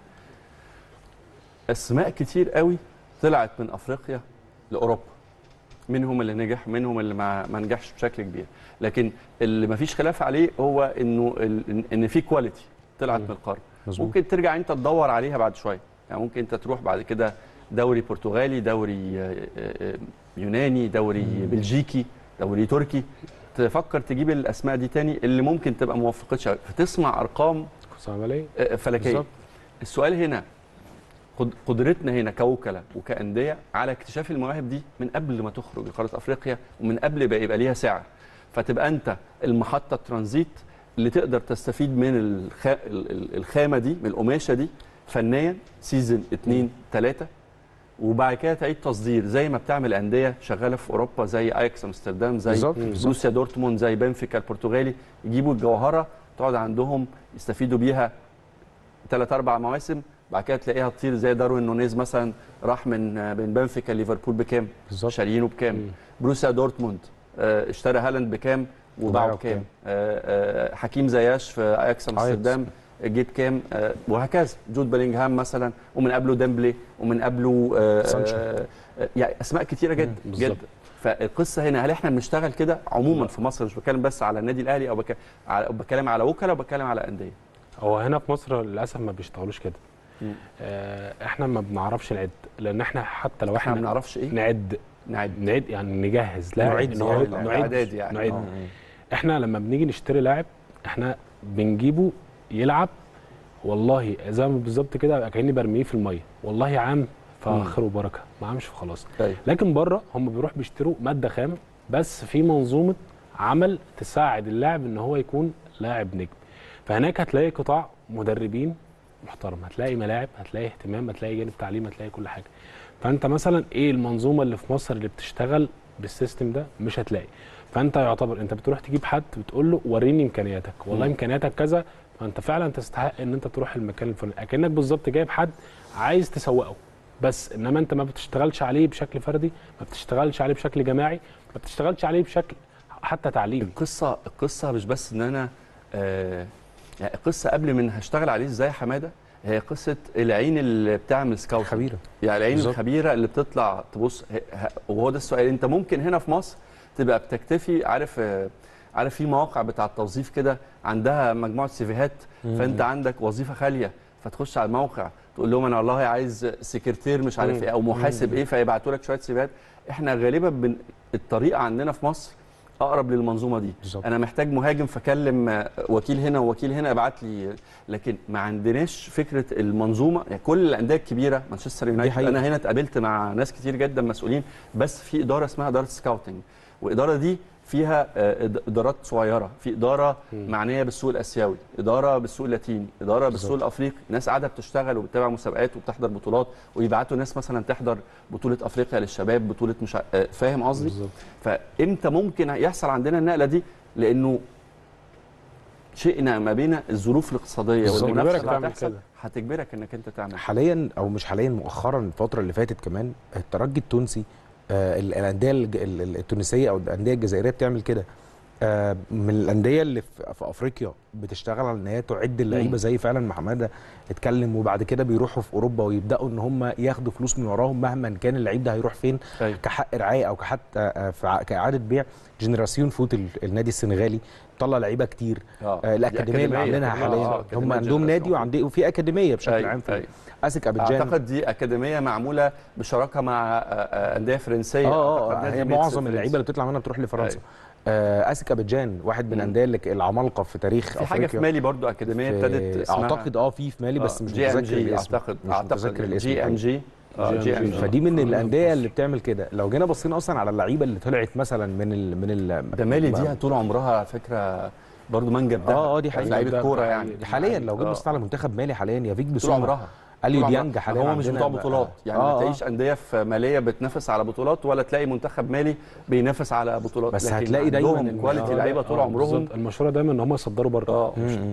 اسماء كتير قوي طلعت من افريقيا لاوروبا منهم اللي نجح منهم اللي ما ما نجحش بشكل كبير لكن اللي ما فيش خلاف عليه هو انه ال- ان في كواليتي طلعت مم. من القاره مظبوط ممكن ترجع انت تدور عليها بعد شويه يعني ممكن انت تروح بعد كده دوري برتغالي دوري آه، آه، يوناني دوري مم. بلجيكي دوري تركي تفكر تجيب الاسماء دي تاني اللي ممكن تبقى موفقتش أوي. فتسمع ارقام حسام عمليه آه، فلكيه بالظبط. السؤال هنا قد- قدرتنا هنا كوكلاء وكأندية على اكتشاف المواهب دي من قبل ما تخرج لقارة أفريقيا ومن قبل ما يبقى ليها سعر فتبقى أنت المحطة الترانزيت اللي تقدر تستفيد من الخ... ال- ال- الخامة دي من القماشة دي فنيا سيزون اتنين تلاتة وبعد كده تعيد تصدير زي ما بتعمل انديه شغاله في اوروبا زي اياكس امستردام زي بالظبط، بالظبط. بروسيا دورتموند زي بنفيكا البرتغالي يجيبوا الجوهره تقعد عندهم يستفيدوا بيها ثلاث اربع مواسم بعد كده تلاقيها تطير زي داروين نونيز مثلا راح من من بنفيكا ليفربول بكام؟ بالظبط. شاريينه بكام؟ مم. بروسيا دورتموند آه، اشترى هالاند بكام وباعه وباعه بكام؟ بكام. آه، آه، حكيم زياش في اياكس امستردام جيب كام آه، وهكذا جود بلينغهام مثلا ومن قبله ديمبلي ومن قبله آه، سانشو. آه، آه، يعني اسماء كتيره جدا بالظبط. جدا فالقصه هنا هل احنا بنشتغل كده عموما في مصر مش بتكلم بس على النادي الاهلي او بك- على- بتكلم على وكلاء وبتكلم على انديه هو هنا في مصر للاسف ما بيشتغلوش كده مم. آه احنا ما بنعرفش نعد لان احنا حتى لو احنا ما احنا بنعرفش ايه نعد نعد نعد يعني نجهز لاعب نعد إن هو يعني نعد اعداد يعني نعد آه. احنا لما بنيجي نشتري لاعب احنا بنجيبه يلعب والله زي ما بالظبط كده كاني برميه في الميه والله عام فخير وبركه ما عامش فخلاص طيب لكن بره هم بيروحوا بيشتروا ماده خام بس في منظومه عمل تساعد اللاعب ان هو يكون لاعب نجم فهناك هتلاقي قطاع مدربين محترم هتلاقي ملاعب هتلاقي اهتمام هتلاقي جانب تعليم هتلاقي كل حاجه فانت مثلا ايه المنظومه اللي في مصر اللي بتشتغل بالسيستم ده مش هتلاقي فانت يعتبر انت بتروح تجيب حد بتقول له وريني امكانياتك والله مم. امكانياتك كذا فانت فعلا تستحق ان انت تروح المكان الفلاني اكنك بالظبط جايب حد عايز تسوقه بس انما انت ما بتشتغلش عليه بشكل فردي ما بتشتغلش عليه بشكل جماعي ما بتشتغلش عليه بشكل حتى تعليمي القصه القصه مش بس ان انا آه يعني القصه قبل من هشتغل عليه ازاي يا حماده هي قصه العين اللي بتعمل سكاوت خبيره يعني العين بالظبط. الخبيره اللي بتطلع تبص ه- ه- وهو ده السؤال انت ممكن هنا في مصر تبقى بتكتفي عارف آه، عارف في مواقع بتاع التوظيف كده عندها مجموعه سيفيهات فانت عندك وظيفه خاليه فتخش على الموقع تقول لهم انا والله عايز سكرتير مش عارف مم. ايه او محاسب ايه فيبعتوا لك شويه سيفيهات احنا غالبا بن الطريقه عندنا في مصر اقرب للمنظومه دي بالظبط. انا محتاج مهاجم فكلم آه، وكيل هنا ووكيل هنا ابعت لي لكن ما عندناش فكره المنظومه يعني كل الانديه الكبيره مانشستر يونايتد حقيقة. انا هنا اتقابلت مع ناس كتير جدا مسؤولين بس في اداره اسمها اداره سكاوتنج والاداره دي فيها آه، إد- ادارات صغيره في اداره مم. معنيه بالسوق الاسيوي اداره بالسوق اللاتيني اداره بالسوق بالظبط. الافريقي ناس قاعده بتشتغل وبتتابع مسابقات وبتحضر بطولات ويبعتوا ناس مثلا تحضر بطوله افريقيا للشباب بطوله مش ع- آه، فاهم قصدي بالظبط فامتى ممكن يحصل عندنا النقله دي لانه شئنا ما بين الظروف الاقتصاديه بالظبط. والمنافسه تجبرك اللي تعمل هتحصل كده. هتجبرك انك انت تعمل حاليا او مش حاليا مؤخرا الفتره اللي فاتت كمان الترجي التونسي آه، ال- الانديه الج- ال- ال- التونسيه او الانديه الجزائريه بتعمل كده آه، من الانديه اللي في في افريقيا بتشتغل على ان هي تعد اللعيبه مم. زي فعلا ما حماده اتكلم وبعد كده بيروحوا في اوروبا ويبداوا ان هم ياخدوا فلوس من وراهم مهما كان اللعيب ده هيروح فين أيوة. كحق رعايه او كحتى آه، في ع- كاعاده بيع جنراسيون فوت ال- النادي السنغالي طلع لعيبه كتير اه آه، الاكاديميه اللي عاملينها أكاديمية. حاليا آه، هم أكاديمية عندهم جنراسيون نادي وعندي وفي اكاديميه بشكل أيوة، عام في أيوة. اسك ابيجان اعتقد دي اكاديميه معموله بشراكه مع آه، آه، انديه فرنسيه اه أعتقد اه نادي هي ميتس معظم الفرنسي. اللعيبه اللي بتطلع منها بتروح لفرنسا أيوة. آه اسك ابيجان واحد من مم. الانديه اللي ك- العمالقه في تاريخ في حاجه في افريقيا مالي برضو اكاديميه في- ابتدت اسمها اعتقد اه في في مالي بس مش جي ام متذكر جي الاسم اعتقد مش متذكر اعتقد الاسم جي ام الحقيقي. جي اه جي جي إم ام جي. جي فدي من آه. الانديه اللي بتعمل كده لو جينا بصينا اصلا على اللعيبه اللي طلعت مثلا من ال من ال ده مالي دي طول عمرها على فكره برضو منجب ده اه اه دي حقيقة. لعيبه ده كوره حقيقي. يعني حاليا لو جيت آه. بصيت على منتخب مالي حاليا يا فيك طول بسوما عمرها اليو طول عمرها. ديانج حاليا هو مش عندنا بتوع بقى- بطولات يعني آه، ما آه. تلاقيش انديه في ماليه بتنافس على بطولات ولا تلاقي منتخب مالي بينافس على بطولات بس لكن هتلاقي دايماً عندهم إن- كواليتي آه، لعيبه طول آه، عمرهم بالظبط. المشروع دايما ان هم يصدروا بره اه مش- مم.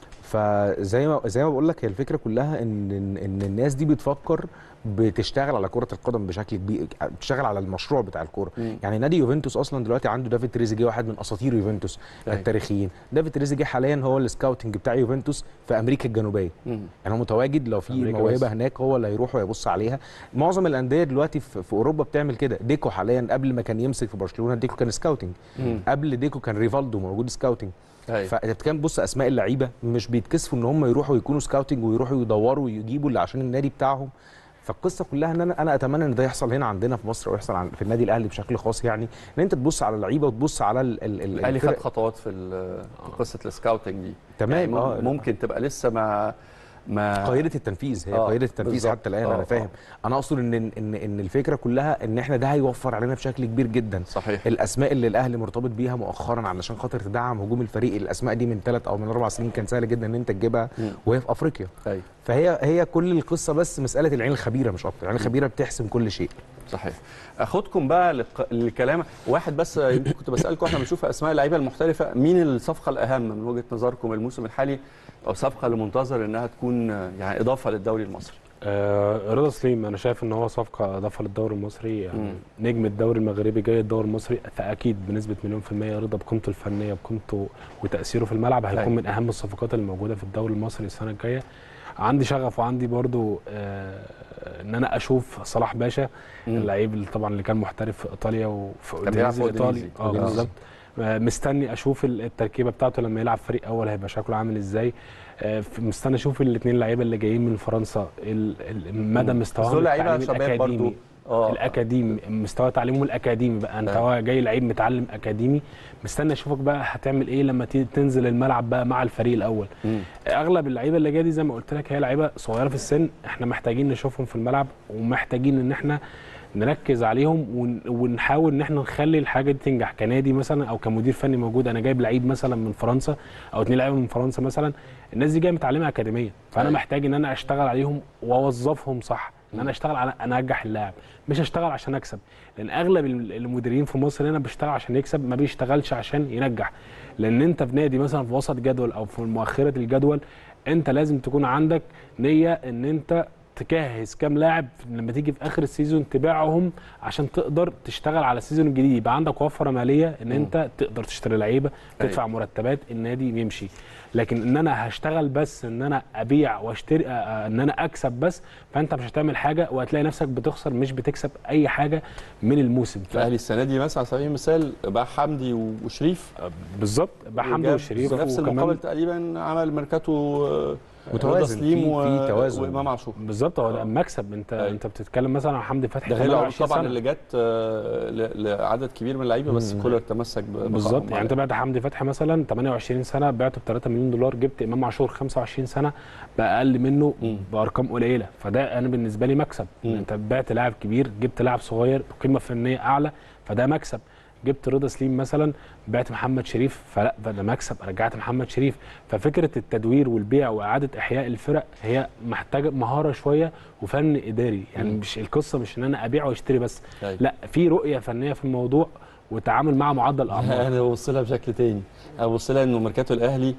فزي ما زي ما بقول لك هي الفكره كلها ان ان إن الناس دي بتفكر بتشتغل على كره القدم بشكل كبير بتشتغل على المشروع بتاع الكوره مم. يعني نادي يوفنتوس اصلا دلوقتي عنده دافيد تريزيجيه واحد من اساطير يوفنتوس أيوة. التاريخيين دافيد تريزيجيه حاليا هو السكاوتنج بتاع يوفنتوس في امريكا الجنوبيه مم. يعني هو متواجد لو في أمريكا موهبه بس. هناك هو اللي هيروح ويبص عليها معظم الانديه دلوقتي في, في اوروبا بتعمل كده ديكو حاليا قبل ما كان يمسك في برشلونه ديكو كان سكاوتنج مم. قبل ديكو كان ريفالدو موجود سكاوتنج أيوة. فانت كان بص اسماء اللعيبه مش بيتكسفوا ان هم يروحوا يكونوا سكاوتنج ويروحوا يدوروا ويجيبوا اللي عشان النادي بتاعهم فالقصه كلها ان انا انا اتمنى ان ده يحصل هنا عندنا في مصر ويحصل عن- في النادي الاهلي بشكل خاص يعني ان انت تبص على اللعيبه وتبص على ال ال ال الاهلي خد الفرق. خطوات في ال- في قصه السكاوتنج دي تمام يعني مم- اه ممكن تبقى لسه ما ما قاهره التنفيذ هي آه، قاهره التنفيذ بالظبط. حتى الان آه، انا فاهم آه. انا اقصد ان ان ان الفكره كلها ان احنا ده هيوفر علينا بشكل كبير جدا صحيح الاسماء اللي الاهلي مرتبط بيها مؤخرا علشان خاطر تدعم هجوم الفريق الاسماء دي من ثلاث او من اربع سنين كان سهل جدا ان انت تجيبها مم. وهي في افريقيا أيوة. فهي هي كل القصه بس مساله العين الخبيره مش اكتر العين الخبيره بتحسم كل شيء صحيح اخدكم بقى لق- لكلام واحد بس يمكن كنت بسالكم احنا بنشوف اسماء اللعيبه المحترفه مين الصفقه الاهم من وجهه نظركم الموسم الحالي او الصفقه اللي منتظر انها تكون يعني اضافه للدوري المصري آه رضا سليم انا شايف ان هو صفقه اضافه للدوري المصري يعني مم. نجم الدوري المغربي جاي الدوري المصري فاكيد بنسبه مليون في الميه رضا بقيمته الفنيه بقيمته وتاثيره في الملعب هيكون أيوة. من اهم الصفقات اللي موجوده في الدوري المصري السنه الجايه عندي شغف وعندي برضو آه ان انا اشوف صلاح باشا مم. اللعيب اللي طبعا اللي كان محترف في ايطاليا وفي كان بيلعب في اودينيزي الايطالي أودينيزي. اه أودينيزي. بالظبط آه، مستني اشوف ال- التركيبه بتاعته لما يلعب فريق اول هيبقى شكله عامل ازاي آه، ف- مستني اشوف الاثنين لعيبه اللي جايين من فرنسا ال- ال- مدى مم. مستواهم دول لعيبه التعليمي شباب برضو الأكاديمي. اه الاكاديمي مستوى تعليمهم الاكاديمي بقى انت أيوة. هو جاي لعيب متعلم اكاديمي مستني اشوفك بقى هتعمل ايه لما تيجي تنزل الملعب بقى مع الفريق الاول مم. اغلب اللعيبه اللي جايه دي زي ما قلت لك هي لعيبه صغيره في السن احنا محتاجين نشوفهم في الملعب ومحتاجين ان احنا نركز عليهم ون- ونحاول ان احنا نخلي الحاجه دي تنجح كنادي مثلا او كمدير فني موجود انا جايب لعيب مثلا من فرنسا او اتنين لعيبه من فرنسا مثلا الناس دي جايه متعلمه اكاديميه فانا أيوة. محتاج ان انا اشتغل عليهم واوظفهم صح ان انا اشتغل على انجح اللاعب مش اشتغل عشان اكسب لان اغلب الم- المديرين في مصر هنا بيشتغل عشان يكسب ما بيشتغلش عشان ينجح لان انت في نادي مثلا في وسط جدول او في مؤخره الجدول انت لازم تكون عندك نيه ان انت تجهز كام لاعب لما تيجي في اخر السيزون تبيعهم عشان تقدر تشتغل على السيزون الجديد يبقى عندك وفره ماليه ان انت تقدر تشتري لعيبه تدفع مرتبات النادي يمشي لكن ان انا هشتغل بس ان انا ابيع واشتري آه، آه، ان انا اكسب بس فانت مش هتعمل حاجه وهتلاقي نفسك بتخسر مش بتكسب اي حاجه من الموسم الاهلي السنه دي مثلا على سبيل المثال بقى حمدي وشريف بالظبط بقى حمدي وجاب وشريف نفس وكمان- المقابل تقريبا عمل ميركاتو آه، متوازن، رضا سليم في- و- في توازن. وامام عاشور بالظبط هو آه. ده مكسب انت أيوة. انت بتتكلم مثلا عن حمدي فتحي ده غير العروض 28 طبعا سنة. اللي جت آه، ل- لعدد كبير من اللعيبه بس مم. كولر تمسك ب- بالظبط بقائهم يعني انت بعت حمدي فتحي مثلا 28 سنه بعته ب 3 مليون دولار جبت امام عاشور 25 سنه باقل منه مم. بارقام قليله فده انا بالنسبه لي مكسب مم. انت بعت لاعب كبير جبت لاعب صغير بقيمه فنيه اعلى فده مكسب جبت رضا سليم مثلا بعت محمد شريف فلا فده مكسب رجعت محمد شريف ففكره التدوير والبيع واعاده احياء الفرق هي محتاجه مهاره شويه وفن اداري يعني مم. مش القصه مش ان انا ابيع واشتري بس أيوة. لا في رؤيه فنيه في الموضوع وتعامل مع معدل الاعمار انا ببص لها بشكل تاني انا ببص لها انه ميركاتو الاهلي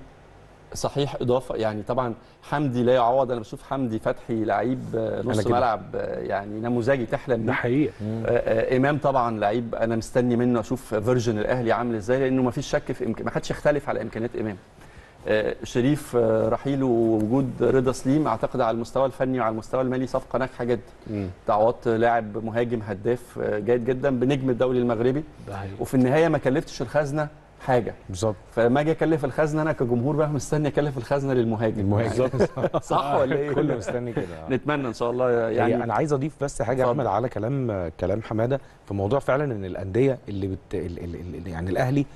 صحيح اضافه يعني طبعا حمدي لا يعوض انا بشوف حمدي فتحي لعيب آه، نص كده. ملعب آه، يعني نموذجي تحلم ده بيه حقيقه آه، آه، امام طبعا لعيب انا مستني منه اشوف فيرجن الاهلي عامل ازاي لانه ما فيش شك في إمك... ما حدش يختلف على امكانيات امام آه، شريف آه، رحيله ووجود رضا سليم اعتقد على المستوى الفني وعلى المستوى المالي صفقه ناجحه جدا مم. تعوضت لاعب مهاجم هداف آه، جيد جدا بنجم الدوري المغربي ده حقيقي وفي النهايه ما كلفتش الخزنه حاجه بالظبط فلما اجي اكلف الخزنه انا كجمهور بقى مستني اكلف الخزنه للمهاجم المهاجم صح ولا ايه كله مستني كده نتمنى ان شاء الله يعني يعني انا عايز اضيف بس حاجه يا اتفضل. احمد على كلام كلام حماده في موضوع فعلا ان الانديه اللي بت... ال- ال- ال- يعني الاهلي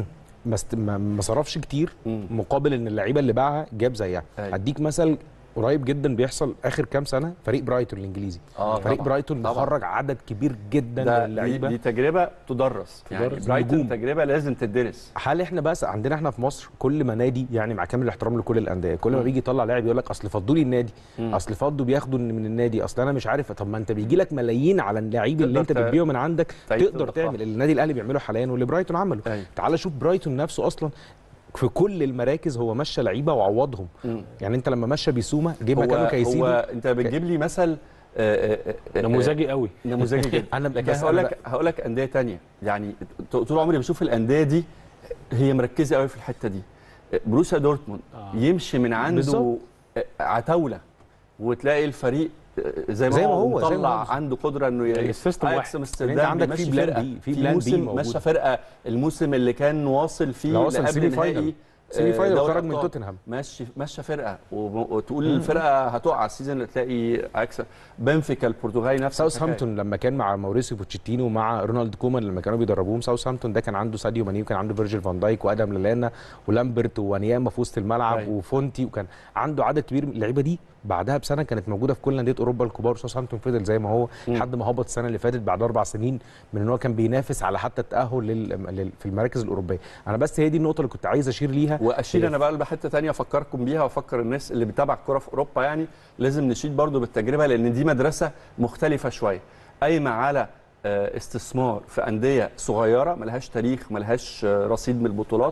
ما است- ما ما صرفش كتير مم. مقابل ان اللعيبه اللي باعها جاب زيها أيوة. هديك مثل قريب جدا بيحصل اخر كام سنه فريق برايتون الانجليزي اه فريق طبعاً. برايتون طبعاً. مخرج عدد كبير جدا ده من دي, اللعيبه دي تجربه تدرس يعني تدرس. برايتون نجوم. تجربه لازم تدرس هل احنا بس عندنا احنا في مصر كل ما نادي يعني مع كامل الاحترام لكل الانديه كل ما مم. بيجي يطلع لاعب يقول لك اصل فضوا لي النادي مم. اصل فضوا بياخدوا من النادي اصل انا مش عارف طب ما انت بيجي لك ملايين على اللعيب اللي انت تقدر ت- بتبيعه من عندك تعيد تقدر تضخها. تعمل اللي النادي الاهلي بيعمله حاليا واللي برايتون عمله أيوة. تعال شوف برايتون نفسه اصلا في كل المراكز هو مشى لعيبه وعوضهم مم. يعني انت لما مشى بيسوما جيب مكانه هو, كايسيدو هو انت بتجيب لي مثل آه، آه، آه، نموذجي قوي نموذجي جدا انا لكن بس هقول أنا لك هقول لك انديه تانية يعني ط- طول عمري بشوف الانديه دي هي مركزه قوي في الحته دي بروسيا دورتموند آه. يمشي من عنده بالظبط. عتاوله وتلاقي الفريق زي ما, زي ما هو, هو، زي ما مطلع هو. عنده قدره انه يعني ي- السيستم اياكس واحد. امستردام يعني أنت عندك بيمشي في بلان فرقة. بي، في بلان بي موسم موجود. مشى فرقه الموسم اللي كان واصل فيه لا، وصل لقبل سيمي النهائي فاينل. سيمي آه، فاينل دوري خرج من أبطال. توتنهام ماشي ماشيه فرقه وب- وتقول الفرقه هتقع السيزون اللي تلاقي عكس بنفيكا البرتغالي نفس الحكاية. ساوثهامبتون لما كان مع ماوريسيو بوتشيتينو ومع رونالد كومان لما كانوا بيدربوهم ساوثهامبتون ده كان عنده ساديو ماني وكان عنده فيرجيل فان دايك وادم لالانا ولامبرت وانياما في وسط الملعب أيوة. وفونتي وكان عنده عدد كبير من اللعيبه دي بعدها بسنه كانت موجوده في كل انديه اوروبا الكبار ساوثهامبتون فضل زي ما هو مم. لحد ما هبط السنه اللي فاتت بعد اربع سنين من ان هو كان بينافس على حتى التاهل لل... لل... في المراكز الاوروبيه انا بس هي دي النقطه اللي كنت عايز اشير ليها واشير انا بقى بحته تانية افكركم بيها وافكر الناس اللي بتتابع الكوره في اوروبا يعني لازم نشيد برضو بالتجربه لان دي مدرسه مختلفه شويه قايمه على آه، استثمار في انديه صغيره ملهاش تاريخ ملهاش آه، رصيد من البطولات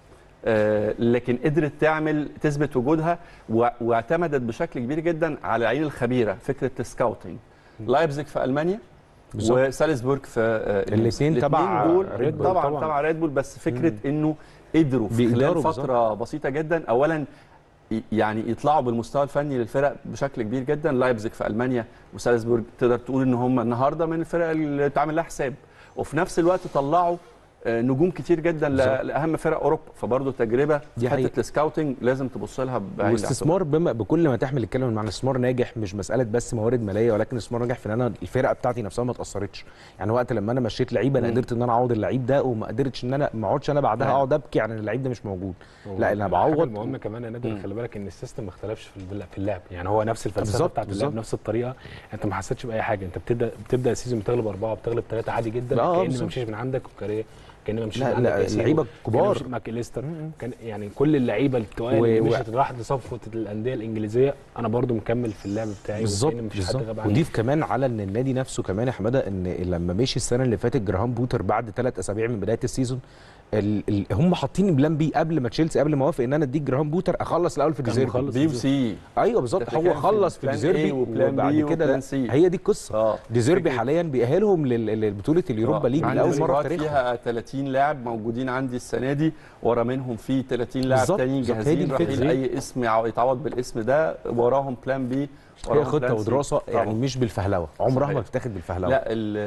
آه، لكن قدرت تعمل تثبت وجودها و- واعتمدت بشكل كبير جدا على العين الخبيره فكره السكاوتنج لايبزيج في المانيا بالظبط. وسالزبورج في آه، الاتنين الاتنين تبع دول ريد بول طبعا طبعاً. طبعا ريد بول بس فكره انه قدروا في خلال بيقدروا فتره بسيطه جدا اولا ي- يعني يطلعوا بالمستوى الفني للفرق بشكل كبير جدا لايبزيج في المانيا وسالزبورج تقدر تقول ان هم النهارده من الفرق اللي اتعمل لها حساب وفي نفس الوقت طلعوا آه، نجوم كتير جدا ل- بالظبط. لاهم فرق اوروبا فبرضه تجربه دي حته حقيقة. السكاوتنج لازم تبص لها بعين واستثمار بما بكل ما تحمل الكلمه معنى استثمار ناجح مش مساله بس موارد ماليه ولكن استثمار ناجح في ان انا الفرقه بتاعتي نفسها ما اتاثرتش يعني وقت لما انا مشيت لعيب انا مم. قدرت ان انا اعوض اللعيب ده وما قدرتش ان انا ما اقعدش انا بعدها نعم. اقعد ابكي عن ان اللعيب ده مش موجود لا انا الحاجة بعوض المهم كمان يا نادر مم. خلي بالك ان السيستم ما اختلفش في البل- في اللعب يعني هو نفس الفلسفه بالظبط، بتاعت اللعب بالظبط. نفس الطريقه انت ما حسيتش باي حاجه انت بتبدا بتبدا السيزون بتغلب اربعه بتغلب ثلاثه عادي جدا آه، كان ما بالظبط. مشيش من عندك وكاريه كان ما مشيش لا، من عندك لا، ياسين، اللعيبة كان كبار. مشي ماكاليستر كان يعني كل اللعيبه التقال و- اللي و- مشت راحت لصفوه الانديه الانجليزيه انا برضو مكمل في اللعب بتاعي بالظبط وكأن مفيش حد بالظبط غاب عني وضيف كمان على ان النادي نفسه كمان يا حماده ان لما مشي السنه اللي فاتت جراهام بوتر بعد ثلاث اسابيع من بدايه السيزون ال ال هم حاطين بلان بي قبل ما تشيلسي قبل ما اوافق ان انا اديك جراهام بوتر اخلص الاول في كان ديزيربي مخلص بي وسي ايوه بالظبط ده هو كان خلص في بلان ديزيربي A وبلان وبعد B كده وبلان لا C. هي دي القصه اه ديزيربي فكرة- حاليا بيأهلهم لل- لبطوله اليوروبا ليج عندي لاول مره في سكواد تاريخهم فيها 30 لاعب موجودين عندي السنه دي ورا منهم في 30 لاعب بالظبط، تاني بالظبط، هي دي جاهزين رايحين الفكرة. اي اسم يعو- يتعوض بالاسم ده وراهم بلان بي هي وراهم خطه بلان سي. ودراسه يعني طبعاً. مش بالفهلوه عمرها ما صحيح. بتتاخد بالفهلوه لا ال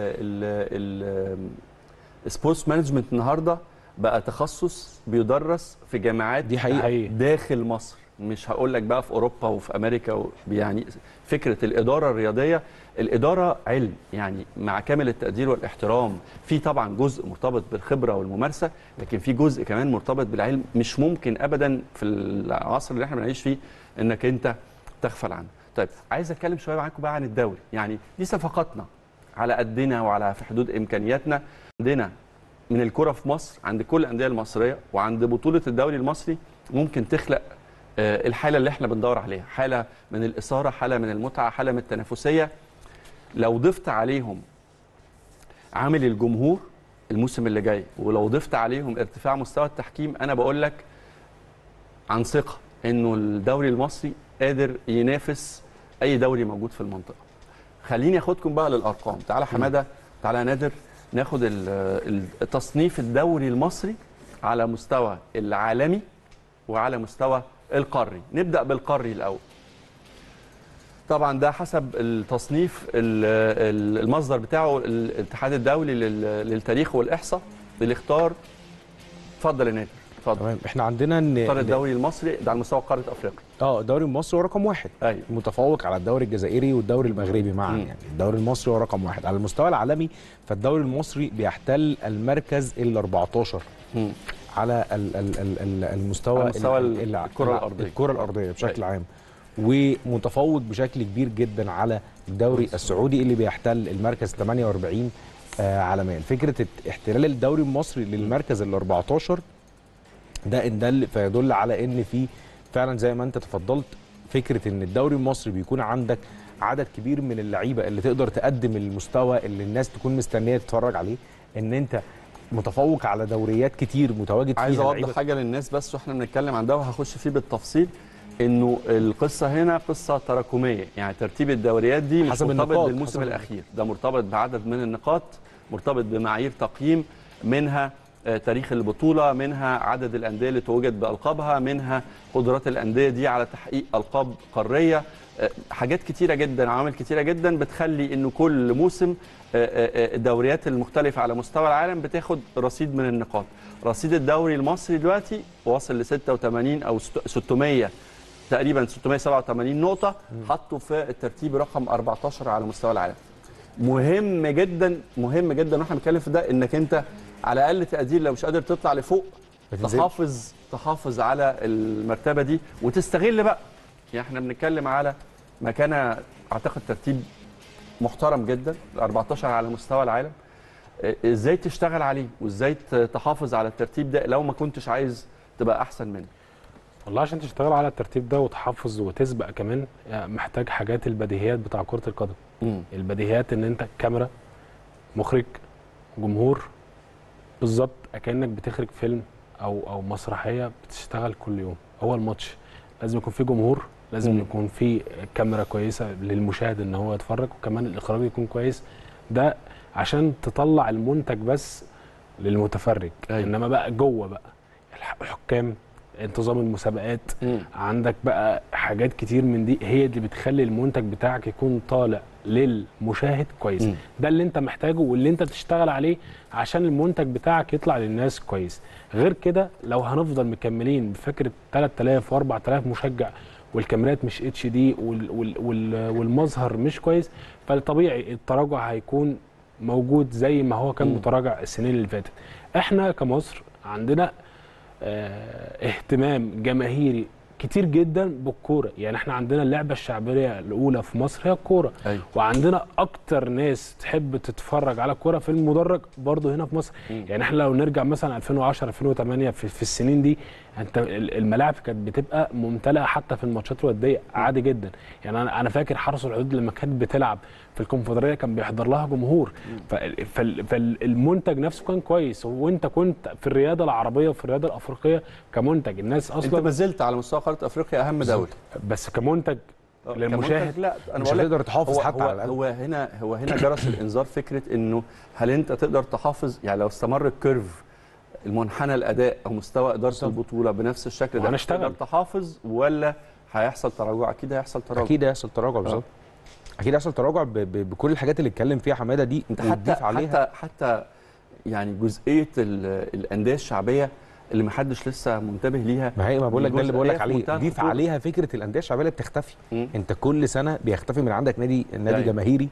ال ال سبورتس مانجمنت النهارده بقى تخصص بيدرس في جامعات دي حقيقه حقيقي داخل مصر مش هقول لك بقى في اوروبا وفي امريكا و... يعني فكره الاداره الرياضيه الاداره علم يعني مع كامل التقدير والاحترام في طبعا جزء مرتبط بالخبره والممارسه لكن في جزء كمان مرتبط بالعلم مش ممكن ابدا في العصر اللي احنا بنعيش فيه انك انت تغفل عنه طيب عايز اتكلم شويه معاكم بقى عن الدوري يعني دي صفقاتنا على قدنا وعلى في حدود امكانياتنا عندنا من الكره في مصر عند كل الانديه المصريه وعند بطوله الدوري المصري ممكن تخلق آه، الحاله اللي احنا بندور عليها حاله من الاثاره حاله من المتعه حاله من التنافسيه لو ضفت عليهم عامل الجمهور الموسم اللي جاي ولو ضفت عليهم ارتفاع مستوى التحكيم انا بقول لك عن ثقه انه الدوري المصري قادر ينافس اي دوري موجود في المنطقه خليني اخدكم بقى للارقام تعالى حماده تعالى يا نادر ناخد ال- ال- التصنيف الدوري المصري على مستوى العالمي وعلى مستوى القاري نبدا بالقاري الاول طبعا ده حسب التصنيف ال- ال- المصدر بتاعه الاتحاد الدولي لل- للتاريخ والاحصاء اللي اختار اتفضل يا نادر اتفضل تمام احنا عندنا ان اختار الدوري المصري ده على مستوى قاره افريقيا اه الدوري المصري هو رقم واحد ايوه متفوق على الدوري الجزائري والدوري المغربي معا مم. يعني الدوري المصري هو رقم واحد على المستوى العالمي فالدوري المصري بيحتل المركز ال 14 مم. على ال ال ال ال المستوى على مستوى ال- ال- ال- الكرة الأرضية. الكره الارضيه بشكل عام ومتفوق بشكل كبير جدا على الدوري السعودي اللي بيحتل المركز 48 آه عالميا فكره احتلال الدوري المصري للمركز ال 14 ده ان دل فيدل على ان في فعلا زي ما انت تفضلت فكره ان الدوري المصري بيكون عندك عدد كبير من اللعيبه اللي تقدر تقدم المستوى اللي الناس تكون مستنيه تتفرج عليه ان انت متفوق على دوريات كتير متواجد فيها عايز اوضح لعيبة حاجه للناس بس واحنا بنتكلم عن ده وهخش فيه بالتفصيل انه القصه هنا قصه تراكميه يعني ترتيب الدوريات دي مش حسب مرتبط النقاط، بالموسم حسب الاخير ده مرتبط بعدد من النقاط مرتبط بمعايير تقييم منها آه، تاريخ البطوله منها عدد الانديه اللي توجد بالقابها منها قدرات الانديه دي على تحقيق القاب قاريه آه، حاجات كتيره جدا عوامل كتيره جدا بتخلي انه كل موسم آه، آه، آه، الدوريات المختلفه على مستوى العالم بتاخد رصيد من النقاط رصيد الدوري المصري دلوقتي واصل ل 86 او 600 تقريبا 687 نقطه حطوا في الترتيب رقم 14 على مستوى العالم مهم جدا مهم جدا واحنا بنتكلم في ده انك انت على اقل تقدير لو مش قادر تطلع لفوق ما تنزلش. تحافظ تحافظ على المرتبه دي وتستغل بقى يعني احنا بنتكلم على مكانه اعتقد ترتيب محترم جدا 14 على مستوى العالم اه، ازاي تشتغل عليه وازاي ت- تحافظ على الترتيب ده لو ما كنتش عايز تبقى احسن منه والله عشان تشتغل على الترتيب ده وتحافظ وتسبق كمان يعني محتاج حاجات البديهيات بتاع كرة القدم البديهيات ان انت كاميرا مخرج جمهور بالظبط اكنك بتخرج فيلم او او مسرحيه بتشتغل كل يوم هو الماتش لازم يكون في جمهور لازم مم. يكون في كاميرا كويسه للمشاهد ان هو يتفرج وكمان الاخراج يكون كويس ده عشان تطلع المنتج بس للمتفرج أيوة. انما بقى جوه بقى الح- الحكام انتظام المسابقات مم. عندك بقى حاجات كتير من دي هي اللي بتخلي المنتج بتاعك يكون طالع للمشاهد كويس مم. ده اللي انت محتاجه واللي انت تشتغل عليه عشان المنتج بتاعك يطلع للناس كويس غير كده لو هنفضل مكملين بفكره 3000 و4000 مشجع والكاميرات مش اتش دي والمظهر مش كويس فطبيعي التراجع هيكون موجود زي ما هو كان مم. متراجع السنين اللي فاتت احنا كمصر عندنا آه، اهتمام جماهيري كتير جدا بالكوره يعني احنا عندنا اللعبه الشعبيه الاولى في مصر هي الكوره ايوه وعندنا اكتر ناس تحب تتفرج على الكوره في المدرج برضه هنا في مصر مم. يعني احنا لو نرجع مثلا 2010 2008 في, في السنين دي انت ال- الملاعب كانت بتبقى ممتلئه حتى في الماتشات الوديه عادي جدا يعني انا انا فاكر حرس الحدود لما كانت بتلعب في الكونفدراليه كان بيحضر لها جمهور فال- فال- فالمنتج نفسه كان كويس وانت كنت في الرياضه العربيه وفي الرياضه الافريقيه كمنتج الناس انت اصلا ما زلت على مستوى قاره افريقيا اهم دوله بس كمنتج آه، للمشاهد كمنتج لا انا مش بقول لك هتقدر تحافظ هو حتى هو على الأقل. هو هنا هو هنا جرس الانذار فكره انه هل انت تقدر تحافظ يعني لو استمر الكيرف المنحنى الاداء او مستوى اداره بالظبط. البطوله بنفس الشكل ده وهنشتغل. تقدر تحافظ ولا هيحصل تراجع اكيد هيحصل تراجع اكيد هيحصل تراجع بالظبط اكيد هيحصل تراجع ب- ب- بكل الحاجات اللي اتكلم فيها حماده دي انت حتى وتضيف عليها حتى حتى يعني جزئيه ال- الانديه الشعبيه اللي ما حدش لسه منتبه ليها ما هي ما بقول لك ده اللي بقول لك جزئية في عليه منتهى ضيف الخطورة. عليها فكره الانديه الشعبيه اللي بتختفي مم. انت كل سنه بيختفي من عندك نادي نادي أيوة. جماهيري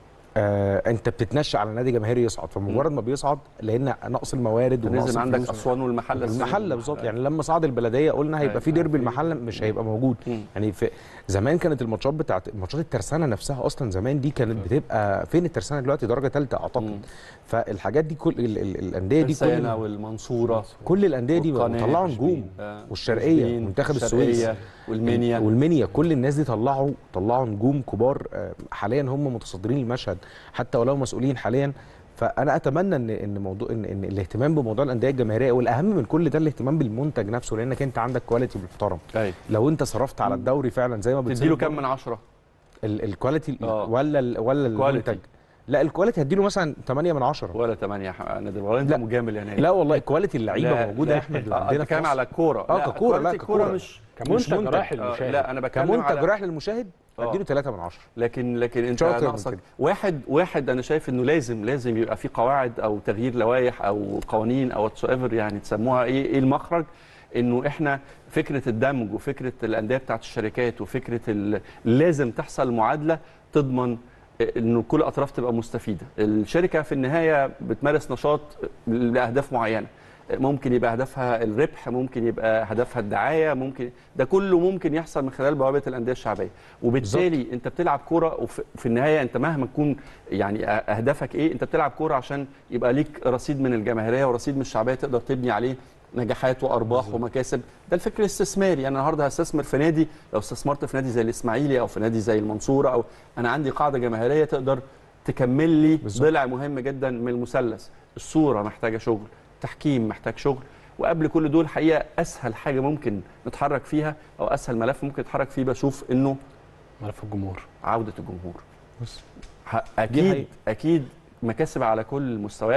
آه انت بتتنشأ على نادي جماهيري يصعد فمجرد ما بيصعد لان نقص الموارد ونقص نزل عندك الفلوس. اسوان والمحله السنة دي. المحله بالظبط يعني لما صعد البلديه قلنا هيبقى في ديربي المحله مش هيبقى موجود مم. يعني في زمان كانت الماتشات بتاعت ماتشات الترسانه نفسها اصلا زمان دي كانت بتبقى فين الترسانه دلوقتي درجه ثالثه مم. اعتقد فالحاجات دي كل ال- ال- الانديه دي السينا كل والمنصوره كل الانديه دي والقناة طلعوا نجوم آه، والشرقيه وشبين، منتخب الشرقية السويس والمنيا والمنيا كل الناس دي طلعوا طلعوا نجوم كبار آه، حاليا هم متصدرين المشهد حتى ولو مسؤولين حاليا فانا اتمنى ان ان موضوع ان, إن الاهتمام بموضوع الانديه الجماهيريه والاهم من كل ده الاهتمام بالمنتج نفسه لانك انت عندك كواليتي محترم ايوه لو انت صرفت على الدوري فعلا زي ما بتصير تديله كام من عشرة ال- الكواليتي آه. ولا ال ولا كواليتي. المنتج لا الكواليتي هديله مثلا 8 من 10 ولا 8 نادي والله انت لا. مجامل يعني لا والله كواليتي اللعيبه لا، موجوده لا. يا احمد اللي آه، عندنا انت في بتتكلم مصر. على الكوره اه ككوره لا كواليتي الكوره ككوره مش كمنتج منتج. رايح آه، للمشاهد لا انا بتكلم كمنتج على رايح للمشاهد آه. اديله 3 من 10 لكن لكن انت شاطر من ناقصك كده. واحد واحد انا شايف انه لازم لازم يبقى في قواعد او تغيير لوائح او قوانين او واتس ايفر يعني تسموها ايه ايه المخرج انه احنا فكره الدمج وفكره الانديه بتاعت الشركات وفكره ال- لازم تحصل معادله تضمن انه كل الاطراف تبقى مستفيده الشركه في النهايه بتمارس نشاط لاهداف معينه ممكن يبقى هدفها الربح ممكن يبقى هدفها الدعايه ممكن ده كله ممكن يحصل من خلال بوابه الانديه الشعبيه وبالتالي انت بتلعب كوره وفي في النهايه انت مهما تكون يعني اهدافك ايه انت بتلعب كوره عشان يبقى ليك رصيد من الجماهيريه ورصيد من الشعبيه تقدر تبني عليه نجاحات وارباح ومكاسب ده الفكر الاستثماري يعني النهارده هستثمر في نادي لو استثمرت في نادي زي الاسماعيلي او في نادي زي المنصوره او انا عندي قاعده جماهيريه تقدر تكمل لي بالظبط. ضلع مهم جدا من المثلث الصوره محتاجه شغل تحكيم محتاج شغل وقبل كل دول حقيقه اسهل حاجه ممكن نتحرك فيها او اسهل ملف ممكن نتحرك فيه بشوف انه ملف الجمهور عوده الجمهور بس ح- دي اكيد حقيقة. اكيد مكاسب على كل المستويات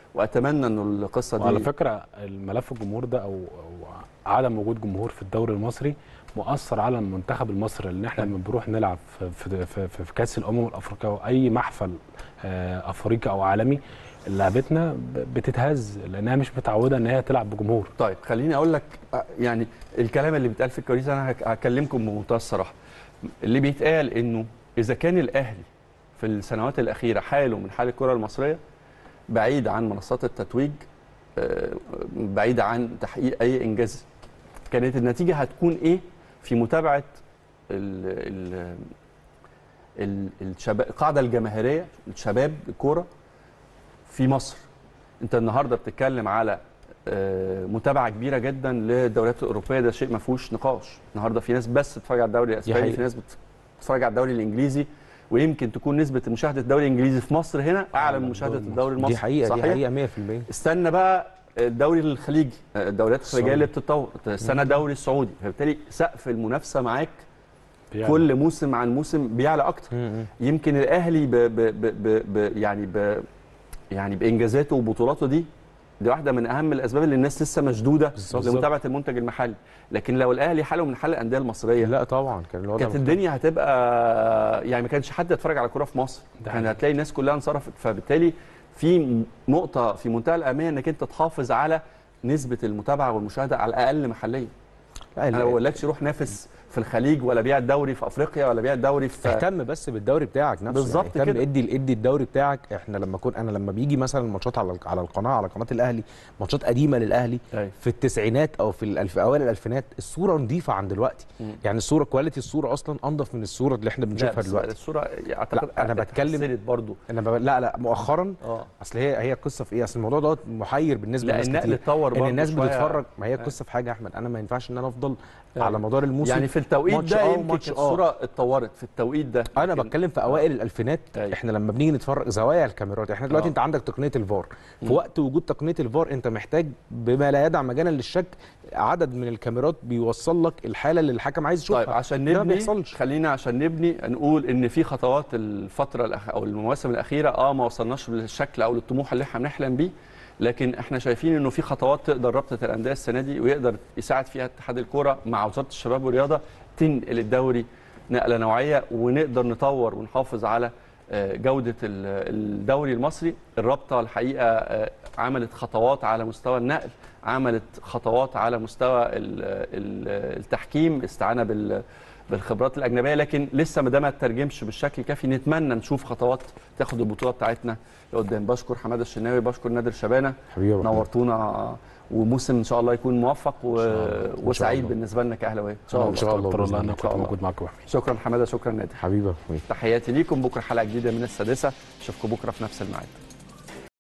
واتمنى انه القصه دي وعلى فكره الملف الجمهور ده او او عدم وجود جمهور في الدوري المصري مؤثر على المنتخب المصري لان احنا لما بنروح نلعب في في في, في, في كاس الامم الافريقيه او اي محفل آه، افريقي او عالمي لعبتنا ب- بتتهز لانها مش متعوده ان هي تلعب بجمهور طيب خليني اقول لك آه، يعني الكلام اللي بيتقال في الكواليس انا هك- هكلمكم بمنتهى الصراحه اللي بيتقال انه اذا كان الاهلي في السنوات الاخيره حاله من حال الكره المصريه بعيد عن منصات التتويج آه، بعيد عن تحقيق اي انجاز كانت النتيجه هتكون ايه في متابعه ال ال ال- الشباب القاعده الجماهيريه الشباب الكوره في مصر انت النهارده بتتكلم على آه، متابعه كبيره جدا للدوريات الاوروبيه ده شيء ما فيهوش نقاش النهارده في ناس بس بتتفرج على الدوري الاسباني حقيقة. في ناس بتتفرج على الدوري الانجليزي ويمكن تكون نسبه مشاهده الدوري الانجليزي في مصر هنا اعلى من من مشاهده الدوري الدوري المصري دي حقيقه صحيح؟ دي حقيقه 100% استنى بقى الدوري الخليجي الدوريات الخليجيه اللي بتتطور استنى الدوري السعودي فبالتالي سقف المنافسه معاك يعني كل موسم عن موسم بيعلى اكتر م- يمكن الاهلي ب ب ب ب ب يعني ب يعني بانجازاته وبطولاته دي دي واحده من اهم الاسباب اللي الناس لسه مشدوده بالظبط. لمتابعه المنتج المحلي لكن لو الاهلي حاله من حال الانديه المصريه لا طبعا كان الوضع كانت الدنيا هتبقى يعني ما كانش حد يتفرج على كوره في مصر ده كان حقيقي. هتلاقي الناس كلها انصرفت فبالتالي في نقطه في منتهى الاهميه انك انت تحافظ على نسبه المتابعه والمشاهده على الاقل محليا لا انا ما بقولكش روح نافس في الخليج ولا بيع الدوري في افريقيا ولا بيع الدوري في اهتم بس بالدوري بتاعك نفسه بالظبط يعني اهتم كده. ادي ادي الدوري بتاعك احنا لما كنت انا لما بيجي مثلا الماتشات على على القناه على قناه الاهلي ماتشات قديمه للاهلي أيوة. في التسعينات او في الألف اوائل الالفينات الصوره نظيفه عن دلوقتي مم. يعني الصوره كواليتي الصوره اصلا انضف من الصوره اللي احنا لا بنشوفها بس دلوقتي الصوره اعتقد لا، أنا بتكلم- اتحسنت برضو انا ب... لا لا مؤخرا اه اصل هي هي القصه في ايه اصل الموضوع دوت محير بالنسبه لا لناس النقل كتير اتطور ان برضو الناس شوية. بتتفرج ما هي القصه في حاجه يا احمد انا ما ينفعش ان انا افضل أيوة. على مدار الموسم يعني في التوقيت ماتش ده آه يمكن وماتش كانت آه. الصوره اتطورت في التوقيت ده انا يمكن- بتكلم في اوائل الالفينات أيوة. احنا لما بنيجي نتفرج زوايا الكاميرات احنا دلوقتي آه. انت عندك تقنيه الفار في مم. وقت وجود تقنيه الفار انت محتاج بما لا يدع مجالا للشك عدد من الكاميرات بيوصل لك الحاله اللي الحكم عايز يشوفها طيب عشان ده ما نبني بيحصلش خلينا عشان نبني نقول ان في خطوات الفتره الأخ... او المواسم الاخيره اه ما وصلناش للشكل او للطموح اللي احنا بنحلم بيه لكن احنا شايفين انه في خطوات تقدر رابطه الانديه السنه دي ويقدر يساعد فيها اتحاد الكوره مع وزاره الشباب والرياضه تنقل الدوري نقله نوعيه ونقدر نطور ونحافظ على آه، جوده ال- الدوري المصري الرابطه الحقيقه آه، عملت خطوات على مستوى النقل عملت خطوات على مستوى ال- ال- التحكيم استعانه بال بالخبرات الاجنبيه لكن لسه ما ده ما ترجمش بالشكل الكافي نتمنى نشوف خطوات تاخد البطوله بتاعتنا لقدام بشكر حماده الشناوي بشكر نادر شبانه حبيبي يا أبو حميد. نورتونا وموسم ان شاء الله يكون موفق و... شاء الله. إن شاء وسعيد الله. بالنسبه لنا كاهلاويه ان شاء الله. إن شاء الله اكتر والله بإذن انا الله. كنت إن شاء الله. موجود معاكم يا أحمد. شكرا حماده شكرا نادر حبيبي يا أبو حميد. تحياتي ليكم بكره حلقه جديده من السادسه اشوفكم بكره في نفس الميعاد